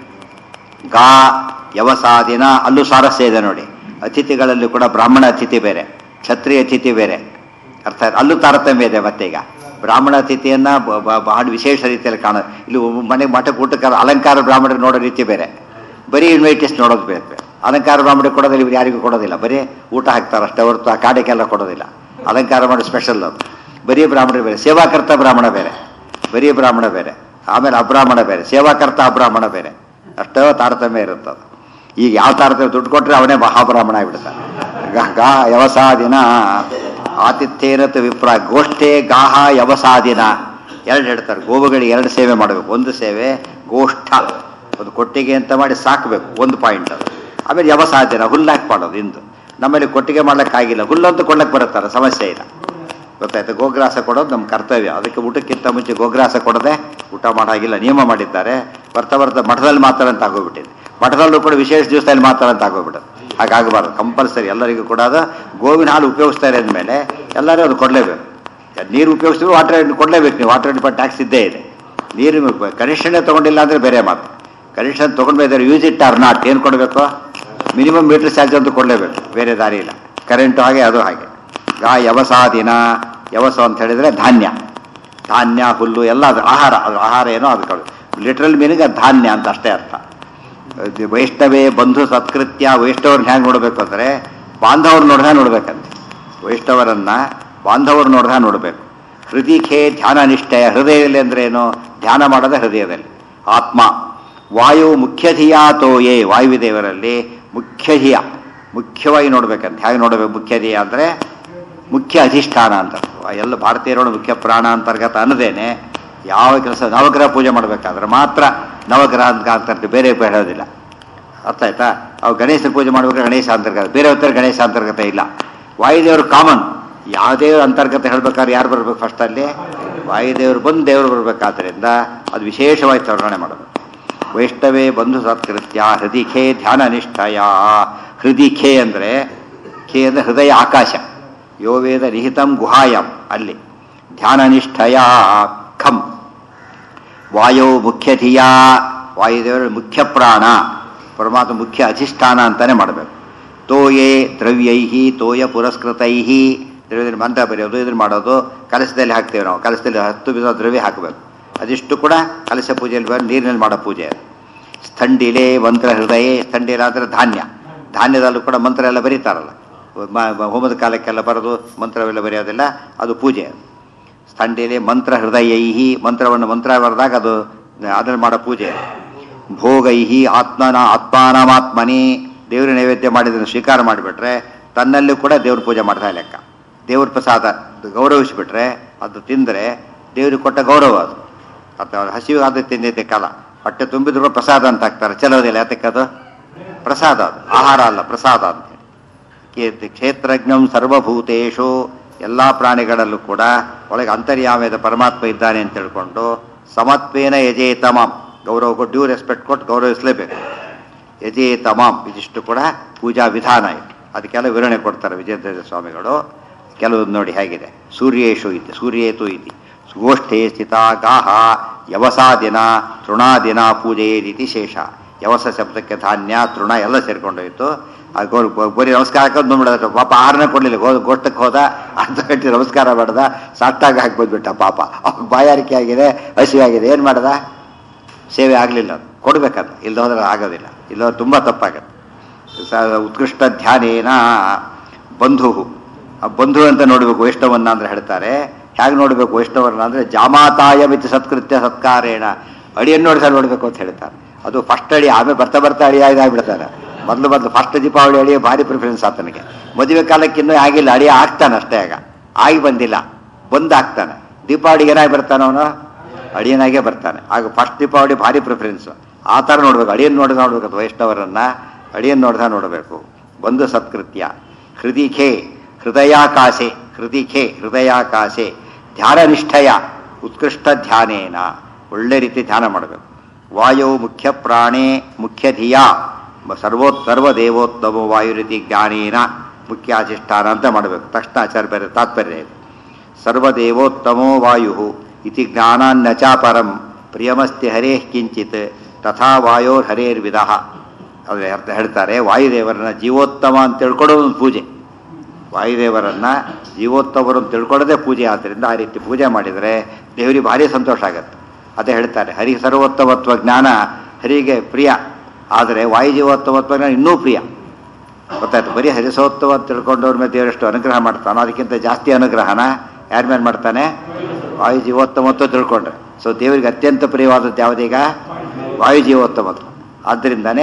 ಗಾ ಯವಸಾದಿನ ಅಲ್ಲೂ ಸಾರಸ್ಯ ಇದೆ ನೋಡಿ ಅತಿಥಿಗಳಲ್ಲಿ ಕೂಡ ಬ್ರಾಹ್ಮಣ ಅತಿಥಿ ಬೇರೆ ಕ್ಷತ್ರಿಯ ಅತಿಥಿ ಬೇರೆ ಅರ್ಥ ಆಯ್ತಾ? ಅಲ್ಲೂ ತಾರತಮ್ಯ ಇದೆ ಮತ್ತೆ ಈಗ ಬ್ರಾಹ್ಮಣ ಅತಿಥಿಯನ್ನ ಬ- ಬ- ಬಹಳ ವಿಶೇಷ ರೀತಿಯಲ್ಲಿ ಕಾಣ ಇಲ್ಲಿ ಒಬ್ಬ ಮನೆ ಮಠಕ್ಕೆ ಊಟಕ್ಕೆ ಅಲಂಕಾರ ಬ್ರಾಹ್ಮಣರು ನೋಡೋ ರೀತಿ ಬೇರೆ ಬರೀ ಇನ್ವೈಟಿಸ್ ನೋಡೋದು ಬೇರೆ ಬೇರೆ ಅಲಂಕಾರ ಬ್ರಾಹ್ಮಣರಿಗೆ ಕೊಡೋದಿಲ್ಲ ಇವ್ರು ಯಾರಿಗೂ ಕೊಡೋದಿಲ್ಲ ಬರೀ ಊಟ ಹಾಕ್ತಾರೆ ಅಷ್ಟೇ ಹೊರತು ಆ ಕಾಡಿಗೆಲ್ಲ ಕೊಡೋದಿಲ್ಲ ಅಲಂಕಾರ ಮಾಡಿ ಸ್ಪೆಷಲ್ ಅದು ಬರೀ ಬ್ರಾಹ್ಮಣ ಬೇರೆ ಸೇವಾಕರ್ತ ಬ್ರಾಹ್ಮಣ ಬೇರೆ ಬರೀ ಬ್ರಾಹ್ಮಣ ಬೇರೆ ಆಮೇಲೆ ಅಬ್ರಾಹ್ಮಣ ಬೇರೆ ಸೇವಾಕರ್ತ ಅಬ್ರಾಹ್ಮಣ ಬೇರೆ ಅಷ್ಟೇ ತಾರತಮ್ಯ ಇರುತ್ತೆ ಅದು ಈಗ ಯಾವ ತಾರತಮ್ಯ ದುಡ್ಡು ಕೊಟ್ಟರೆ ಅವನೇ ಮಹಾಬ್ರಾಹ್ಮಣ ಆಗಿಬಿಡ್ತಾನೆ ಗ- ಗಾ ಯವಸಾದಿನ ಆತಿಥ್ಯೇರತ ವಿಪ್ರ ಗೋಷ್ಠೆ ಗಾಹ ಯವಸಾದಿನ ಎರಡು ಹೇಳ್ತಾರೆ ಗೋವುಗಳಿಗೆ ಎರಡು ಸೇವೆ ಮಾಡಬೇಕು ಒಂದು ಸೇವೆ ಗೋಷ್ಠ ಒಂದು ಕೊಟ್ಟಿಗೆ ಅಂತ ಮಾಡಿ ಸಾಕಬೇಕು ಒಂದು ಪಾಯಿಂಟ್ ಅದು ಆಮೇಲೆ ಯವಸಾದಿನ ಹುಲ್ಲಾಕಿ ಮಾಡೋದು ಇಂದು ನಮ್ಮಲ್ಲಿ ಕೊಟ್ಟಿಗೆ ಮಾಡ್ಲಿಕ್ಕಾಗಿಲ್ಲ ಹುಲ್ಲಂತೂ ಕೊಳ್ಳಕ್ಕೆ ಬರುತ್ತಲ್ಲ ಸಮಸ್ಯೆ ಇಲ್ಲ ಗೊತ್ತಾಯ್ತು ಗೋಗ್ರಾಸ ಕೊಡೋದು ನಮ್ಮ ಕರ್ತವ್ಯ ಅದಕ್ಕೆ ಊಟಕ್ಕಿಂತ ಮುಂಚೆ ಗೋಗ್ರಾಸ ಕೊಡದೆ ಊಟ ಮಾಡಾಗಿಲ್ಲ ನಿಯಮ ಮಾಡಿದ್ದಾರೆ ಬರ್ತಾ ಬರ್ತಾ ಮಠದಲ್ಲಿ ಮಾತ್ರ ಅಂತ ಆಗೋಗ್ಬಿಟ್ಟಿದೆ ಮಠದಲ್ಲೂ ಕೂಡ ವಿಶೇಷ ದಿವಸದಲ್ಲಿ ಮಾತ್ರ ಅಂತ ಆಗೋಗ್ಬಿಟ್ಟದು ಹಾಗಾಗಬಾರ್ದು ಕಂಪಲ್ಸರಿ ಎಲ್ಲರಿಗೂ ಕೂಡ ಅದು ಗೋವಿನ ಹಾಲು ಉಪಯೋಗಿಸ್ತಾರೆ ಅಂದಮೇಲೆ ಎಲ್ಲರೂ ಅದು ಕೊಡಲೇಬೇಕು ನೀರು ಉಪಯೋಗಿಸ್ತೀವಿ ವಾಟರ್ ಕೊಡಲೇಬೇಕು ನೀವು ವಾಟರ್ ಡಿಪಾರ್ಟ್ ಟ್ಯಾಕ್ಸ್ ಇದ್ದೇ ಇದೆ ನೀರು ಕನೆಕ್ಷನ್ನೇ ತೊಗೊಂಡಿಲ್ಲ ಅಂದರೆ ಬೇರೆ ಮಾತು ಕನೆಕ್ಷನ್ ತೊಗೊಂಡ್ಬೇಕಾದ್ರೆ ಯೂಸ್ ಇಟ್ ಆರ್ ನಾಟ್ ಏನು ಕೊಡಬೇಕು ಮಿನಿಮಮ್ ಮೀಟರ್ ಚಾರ್ಜ್ ಅಂತೂ ಕೊಡಲೇಬೇಕು ಬೇರೆ ದಾರಿ ಇಲ್ಲ ಕರೆಂಟು ಹಾಗೆ ಅದು ಹಾಗೆ ಗಾ ಯವಸಾದಿನ ಯವಸ ಅಂತ ಹೇಳಿದ್ರೆ ಧಾನ್ಯ ಧಾನ್ಯ ಹುಲ್ಲು ಎಲ್ಲ ಅದು ಆಹಾರ ಅದು ಆಹಾರ ಏನೋ ಅದು ಕಳು ಲಿಟ್ರಲ್ ಮೀನಿಗೆ ಧಾನ್ಯ ಅಂತ ಅಷ್ಟೇ ಅರ್ಥ ಅದು ವೈಷ್ಣವೇ ಬಂಧು ಸತ್ಕೃತ್ಯ ವೈಷ್ಣವ್ರನ್ನ ಹೆಂಗೆ ನೋಡಬೇಕು ಅಂದರೆ ಬಾಂಧವ್ರು ನೋಡ್ದ ನೋಡ್ಬೇಕಂತೆ ವೈಷ್ಣವರನ್ನ ಬಾಂಧವರು ನೋಡ್ದ ನೋಡಬೇಕು ಹೃದಯಕ್ಕೆ ಧ್ಯಾನ ನಿಷ್ಠೆಯ ಹೃದಯದಲ್ಲಿ ಅಂದ್ರೆ ಏನು ಧ್ಯಾನ ಮಾಡೋದೇ ಹೃದಯದಲ್ಲಿ ಆತ್ಮ ವಾಯು ಮುಖ್ಯಧಿಯಾತೋಯೇ ವಾಯುದೇವರಲ್ಲಿ ಮುಖ್ಯಧಿಯ ಮುಖ್ಯವಾಗಿ ನೋಡ್ಬೇಕಂತ ಹೇಗೆ ನೋಡಬೇಕು ಮುಖ್ಯಧಿಯ ಅಂದರೆ ಮುಖ್ಯ ಅಧಿಷ್ಠಾನ ಅಂತ ಎಲ್ಲ ಭಾರತೀಯರೊಳ ಮುಖ್ಯ ಪ್ರಾಣ ಅಂತರ್ಗತ ಅನ್ನದೇನೆ ಯಾವ ಕೆಲಸ ನವಗ್ರಹ ಪೂಜೆ ಮಾಡಬೇಕಾದ್ರೆ ಮಾತ್ರ ನವಗ್ರಹ ಅಂತ ಅಂತ ಬೇರೆ ಹೇಳೋದಿಲ್ಲ ಅರ್ಥ ಆಯ್ತಾ ಅವು ಗಣೇಶನ ಪೂಜೆ ಮಾಡ್ಬೇಕಾದ್ರೆ ಗಣೇಶ ಅಂತರ್ಗತ ಬೇರೆ ಹೊತ್ತರ ಗಣೇಶ ಅಂತರ್ಗತ ಇಲ್ಲ ವಾಯುದೇವರು ಕಾಮನ್ ಯಾವುದೇ ಅಂತರ್ಗತ ಹೇಳ್ಬೇಕಾದ್ರೆ ಯಾರು ಬರ್ಬೇಕು ಫಸ್ಟ್ ಅಲ್ಲಿ ವಾಯುದೇವರು ಬಂದು ದೇವರು ಬರಬೇಕಾದ್ರಿಂದ ಅದು ವಿಶೇಷವಾಗಿ ವರ್ಣನೆ ಮಾಡಬೇಕು ವೈಷ್ಣವೇ ಬಂಧು ಸತ್ಕೃತ್ಯ ಹೃದಿ ಖೇ ಧ್ಯಾನ ನಿಷ್ಠಯ ಹೃದಿ ಖೇ ಅಂದರೆ ಖೇ ಅಂದರೆ ಹೃದಯ ಆಕಾಶ ಯೋ ವೇದ ನಿಹಿತಂ ಗುಹಾಯಂ ಅಲ್ಲಿ ಧ್ಯಾನ ನಿಷ್ಠಯ ಖಂ ವಾಯೋ ಮುಖ್ಯಧಿಯ ವಾಯುದೇವರ ಮುಖ್ಯ ಪ್ರಾಣ ಪರಮಾತ್ಮ ಮುಖ್ಯ ಅಧಿಷ್ಠಾನ ಅಂತಾನೆ ಮಾಡಬೇಕು ತೋಯೇ ದ್ರವ್ಯೈ ತೋಯ ಪುರಸ್ಕೃತೈ ದ್ರವ್ಯದಲ್ಲಿ ಮಂತ್ರ ಬರೆಯೋದು ಇದನ್ನು ಮಾಡೋದು ಕಲಸದಲ್ಲಿ ಹಾಕ್ತೇವೆ ನಾವು ಕಲಸದಲ್ಲಿ ಹತ್ತು ವಿಧ ದ್ರವ್ಯ ಹಾಕಬೇಕು ಅದಿಷ್ಟು ಕೂಡ ಕಲಶ ಪೂಜೆಯಲ್ಲಿ ಬಂದು ನೀರಿನಲ್ಲಿ ಮಾಡೋ ಪೂಜೆ ಅದು ಸ್ಥಂಡಿಲೆ ಮಂತ್ರ ಹೃದಯ ಸ್ಥಂಡಿಲ ಅಂದರೆ ಧಾನ್ಯ ಧಾನ್ಯದಲ್ಲೂ ಕೂಡ ಮಂತ್ರ ಎಲ್ಲ ಬರೀತಾರಲ್ಲ ಮ- ಮ- ಹೋಮದ ಕಾಲಕ್ಕೆಲ್ಲ ಬರೆದು ಮಂತ್ರವೆಲ್ಲ ಬರೆಯೋದಿಲ್ಲ ಅದು ಪೂಜೆ ಅದು ಸ್ಥಂಡಿಲೆ ಮಂತ್ರ ಹೃದಯೈಹಿ ಮಂತ್ರವನ್ನು ಮಂತ್ರ ಬರೆದಾಗ ಅದು ಅದನ್ನು ಮಾಡೋ ಪೂಜೆ ಭೋಗೈಹಿ ಆತ್ಮನ ಆತ್ಮಾನಮಾತ್ಮನಿ ದೇವ್ರ ನೈವೇದ್ಯ ಮಾಡಿದ್ದನ್ನು ಸ್ವೀಕಾರ ಮಾಡಿಬಿಟ್ರೆ ತನ್ನಲ್ಲೂ ಕೂಡ ದೇವ್ರ ಪೂಜೆ ಮಾಡ್ತಾ ಲೆಕ್ಕ ದೇವ್ರ ಪ್ರಸಾದ ಗೌರವಿಸಿಬಿಟ್ರೆ ಅದು ತಿಂದರೆ ದೇವ್ರಿಗೆ ಕೊಟ್ಟ ಗೌರವ ಅದು ಅಥವಾ ಹಸಿವು ಅದು ತಿಂದಿದ್ದೆ ಕಾಲ ಹೊಟ್ಟೆ ತುಂಬಿದ್ರು ಪ್ರಸಾದ ಅಂತ ಹಾಕ್ತಾರೆ ಚಲೋದಿಲ್ಲ ಯಾತಕ್ಕೆ ಅದು ಪ್ರಸಾದ ಅದು ಆಹಾರ ಅಲ್ಲ ಪ್ರಸಾದ ಅಂತ ಹೇಳಿ ಕೀರ್ತಿ ಕ್ಷೇತ್ರಜ್ಞಂ ಸರ್ವಭೂತೇಶು ಎಲ್ಲ ಪ್ರಾಣಿಗಳಲ್ಲೂ ಕೂಡ ಒಳಗೆ ಅಂತರ್ಯಾಮದ ಪರಮಾತ್ಮ ಇದ್ದಾನೆ ಅಂತ ತಿಳ್ಕೊಂಡು ಸಮತ್ವೇನ ಯಜೇ ತಮಾಮ್ ಗೌರವ ಕೊಟ್ಟು ಡ್ಯೂ ರೆಸ್ಪೆಕ್ಟ್ ಕೊಟ್ಟು ಗೌರವಿಸಲೇಬೇಕು ಯಜೇ ತಮಾಮ್ ಇದಿಷ್ಟು ಕೂಡ ಪೂಜಾ ವಿಧಾನ ಇದು ಅದಕ್ಕೆಲ್ಲ ವಿವರಣೆ ಕೊಡ್ತಾರೆ ವಿಜಯೇಂದ್ರ ಸ್ವಾಮಿಗಳು ಕೆಲವು ನೋಡಿ ಹೇಗಿದೆ ಸೂರ್ಯೇಶು ಇತಿ ಸೂರ್ಯೇತು ಇತಿ ಗೋಷ್ಠೇ ಸ್ಥಿತ ಗಾಹ ಯವಸಾದಿನ ತೃಣಾದಿನ ಪೂಜೆ ರೀತಿ ಶೇಷ ಯವಸ ಶಬ್ದಕ್ಕೆ ಧಾನ್ಯ ತೃಣ ಎಲ್ಲ ಸೇರ್ಕೊಂಡೋಯ್ತು ಆ ಗೋ ಗೋ- ಗೋರಿ ನಮಸ್ಕಾರಕ್ಕೆ ಬಂದ್ಬಿಡೋದು ಪಾಪ ಆಹಾರನೇ ಕೊಡಲಿಲ್ಲ ಗೋ ಗೋಷ್ಟಕ್ಕೆ ಹೋದ ಅರ್ಧ ಗಂಟೆ ನಮಸ್ಕಾರ ಮಾಡ್ದ ಸಾಷ್ಟಾಗ ಹಾಕಿ ಬಂದ್ಬಿಟ್ಟ ಪಾಪ ಅವ್ನಿಗೆ ಬಾಯಾರಿಕೆ ಆಗಿದೆ ಹಸಿವೆ ಆಗಿದೆ ಏನು ಮಾಡ್ದ ಸೇವೆ ಆಗಲಿಲ್ಲ ಅದು ಕೊಡ್ಬೇಕದು ಇಲ್ಲದ ಹೋದ್ರೆ ಆಗೋದಿಲ್ಲ ಇಲ್ಲ ತುಂಬ ತಪ್ಪಾಗತ್ತೆ ಸ ಉತ್ಕೃಷ್ಟ ಧ್ಯಾನೇನ ಬಂಧು ಆ ಬಂಧು ಅಂತ ನೋಡಬೇಕು ವೈಷ್ಣವನ್ನ ಅಂದ್ರೆ ಹೇಳ್ತಾರೆ ಹೇಗೆ ನೋಡಬೇಕು ವೈಷ್ಣವರನ್ನ ಅಂದ್ರೆ ಜಾಮಾತಾಯ ಮಿತಿ ಸತ್ಕೃತ್ಯ ಸತ್ಕಾರೇಣ ಅಡಿಯನ್ನು ನೋಡಿಸ ನೋಡಬೇಕು ಅಂತ ಹೇಳ್ತಾರೆ ಅದು ಫಸ್ಟ್ ಅಡಿ ಆಮೇಲೆ ಬರ್ತಾ ಬರ್ತಾ ಅಡಿ ಆಗಿಬಿಡ್ತಾರೆ ಮೊದಲು ಮೊದಲು ಫಸ್ಟ್ ದೀಪಾವಳಿ ಅಡಿ ಭಾರಿ ಪ್ರಿಫರೆನ್ಸ್ ಆತನಿಗೆ ಮದುವೆ ಕಾಲಕ್ಕೆ ಇನ್ನೂ ಆಗಿಲ್ಲ ಅಡಿ ಆಗ್ತಾನೆ ಅಷ್ಟೇ ಆಗ ಆಗಿ ಬಂದಿಲ್ಲ ಬಂದ್ ಆಗ್ತಾನೆ ದೀಪಾವಳಿಗೆ ಏನಾಗಿ ಬರ್ತಾನೆ ಅವನು ಅಡಿಯನಾಗೆ ಬರ್ತಾನೆ ಆಗ ಫಸ್ಟ್ ದೀಪಾವಳಿ ಭಾರಿ ಪ್ರಿಫರೆನ್ಸ್ ಆ ಥರ ನೋಡ್ಬೇಕು ಅಡಿಯನ್ನು ನೋಡಿದ ನೋಡ್ಬೇಕು ಅದು ವೈಷ್ಣವರನ್ನ ಅಡಿಯನ್ನು ನೋಡಿದ ನೋಡಬೇಕು ಒಂದು ಸತ್ಕೃತ್ಯ ಹೃದಿಖೇ ಹೃದಯಾಕಾಶೆ ಹೃದಿಖೇ ಹೃದಯಾಕಾಶೆ ಧ್ಯಾನನಿಷ್ಠಯ ಉತ್ಕೃಷ್ಟ ಧ್ಯಾನೇನ ಒಳ್ಳೆ ರೀತಿ ಧ್ಯಾನ ಮಾಡಬೇಕು ವಾಯು ಮುಖ್ಯ ಪ್ರಾಣೇ ಮುಖ್ಯ ಧಿಯಾ ಸರ್ವೋ ಸರ್ವದೇವೋತ್ತಮ ವಾಯು ರೀತಿ ಜ್ಞಾನೇನ ಮುಖ್ಯ ಅಧಿಷ್ಠಾನ ಅಂತ ಮಾಡಬೇಕು ತಕ್ಷಣ ಆಚಾರ್ಯ ಬೇರೆ ತಾತ್ಪರ್ಯ ಇದೆ ಸರ್ವದೇವೋತ್ತಮೋ ವಾಯು ಇತಿ ಜ್ಞಾನಾನ್ನ ಚ ಪರಂ ಪ್ರಿಯಮಸ್ತಿ ಹರೇಃ ಕಿಂಚಿತ್ ತಥಾ ವಾಯೋರ್ ಹರೇರ್ವಿಧ ಅದು ಅರ್ಥ ಹೇಳ್ತಾರೆ ವಾಯುದೇವರನ್ನ ಜೀವೋತ್ತಮ ಅಂತ ತಿಳ್ಕೊಳ್ಳೋದು ಒಂದು ಪೂಜೆ ವಾಯುದೇವರನ್ನ ಜೀವೋತ್ತಮರು ಅಂತ ತಿಳ್ಕೊಳ್ಳೋದೇ ಪೂಜೆ ಆದ್ದರಿಂದ ಆ ರೀತಿ ಪೂಜೆ ಮಾಡಿದರೆ ದೇವರಿಗೆ ಭಾರಿ ಸಂತೋಷ ಆಗುತ್ತೆ ಅದೇ ಹೇಳ್ತಾರೆ ಹರಿ ಸರ್ವೋತ್ತಮತ್ವ ಜ್ಞಾನ ಹರಿಗೆ ಪ್ರಿಯ ಆದರೆ ವಾಯುಜೀವೋತ್ತಮತ್ವ ಜ್ಞಾನ ಇನ್ನೂ ಪ್ರಿಯ ಗೊತ್ತಾಯ್ತು ಬರೀ ಹರಿಸೋತ್ತವ ಅಂತ ತಿಳ್ಕೊಂಡವ್ರ ಮೇಲೆ ದೇವರಷ್ಟು ಅನುಗ್ರಹ ಮಾಡ್ತಾನೋ ಅದಕ್ಕಿಂತ ಜಾಸ್ತಿ ಅನುಗ್ರಹನ ಯಾರ ಮೇಲೆ ಮಾಡ್ತಾನೆ ವಾಯು ಜೀವೋತ್ತಮತ್ವ ತಿಳ್ಕೊಂಡ್ರೆ ಸೊ ದೇವರಿಗೆ ಅತ್ಯಂತ ಪ್ರಿಯವಾದದ್ದು ಯಾವುದೀಗ ವಾಯು ಜೀವೋತ್ತಮತ್ವ ಆದ್ದರಿಂದನೇ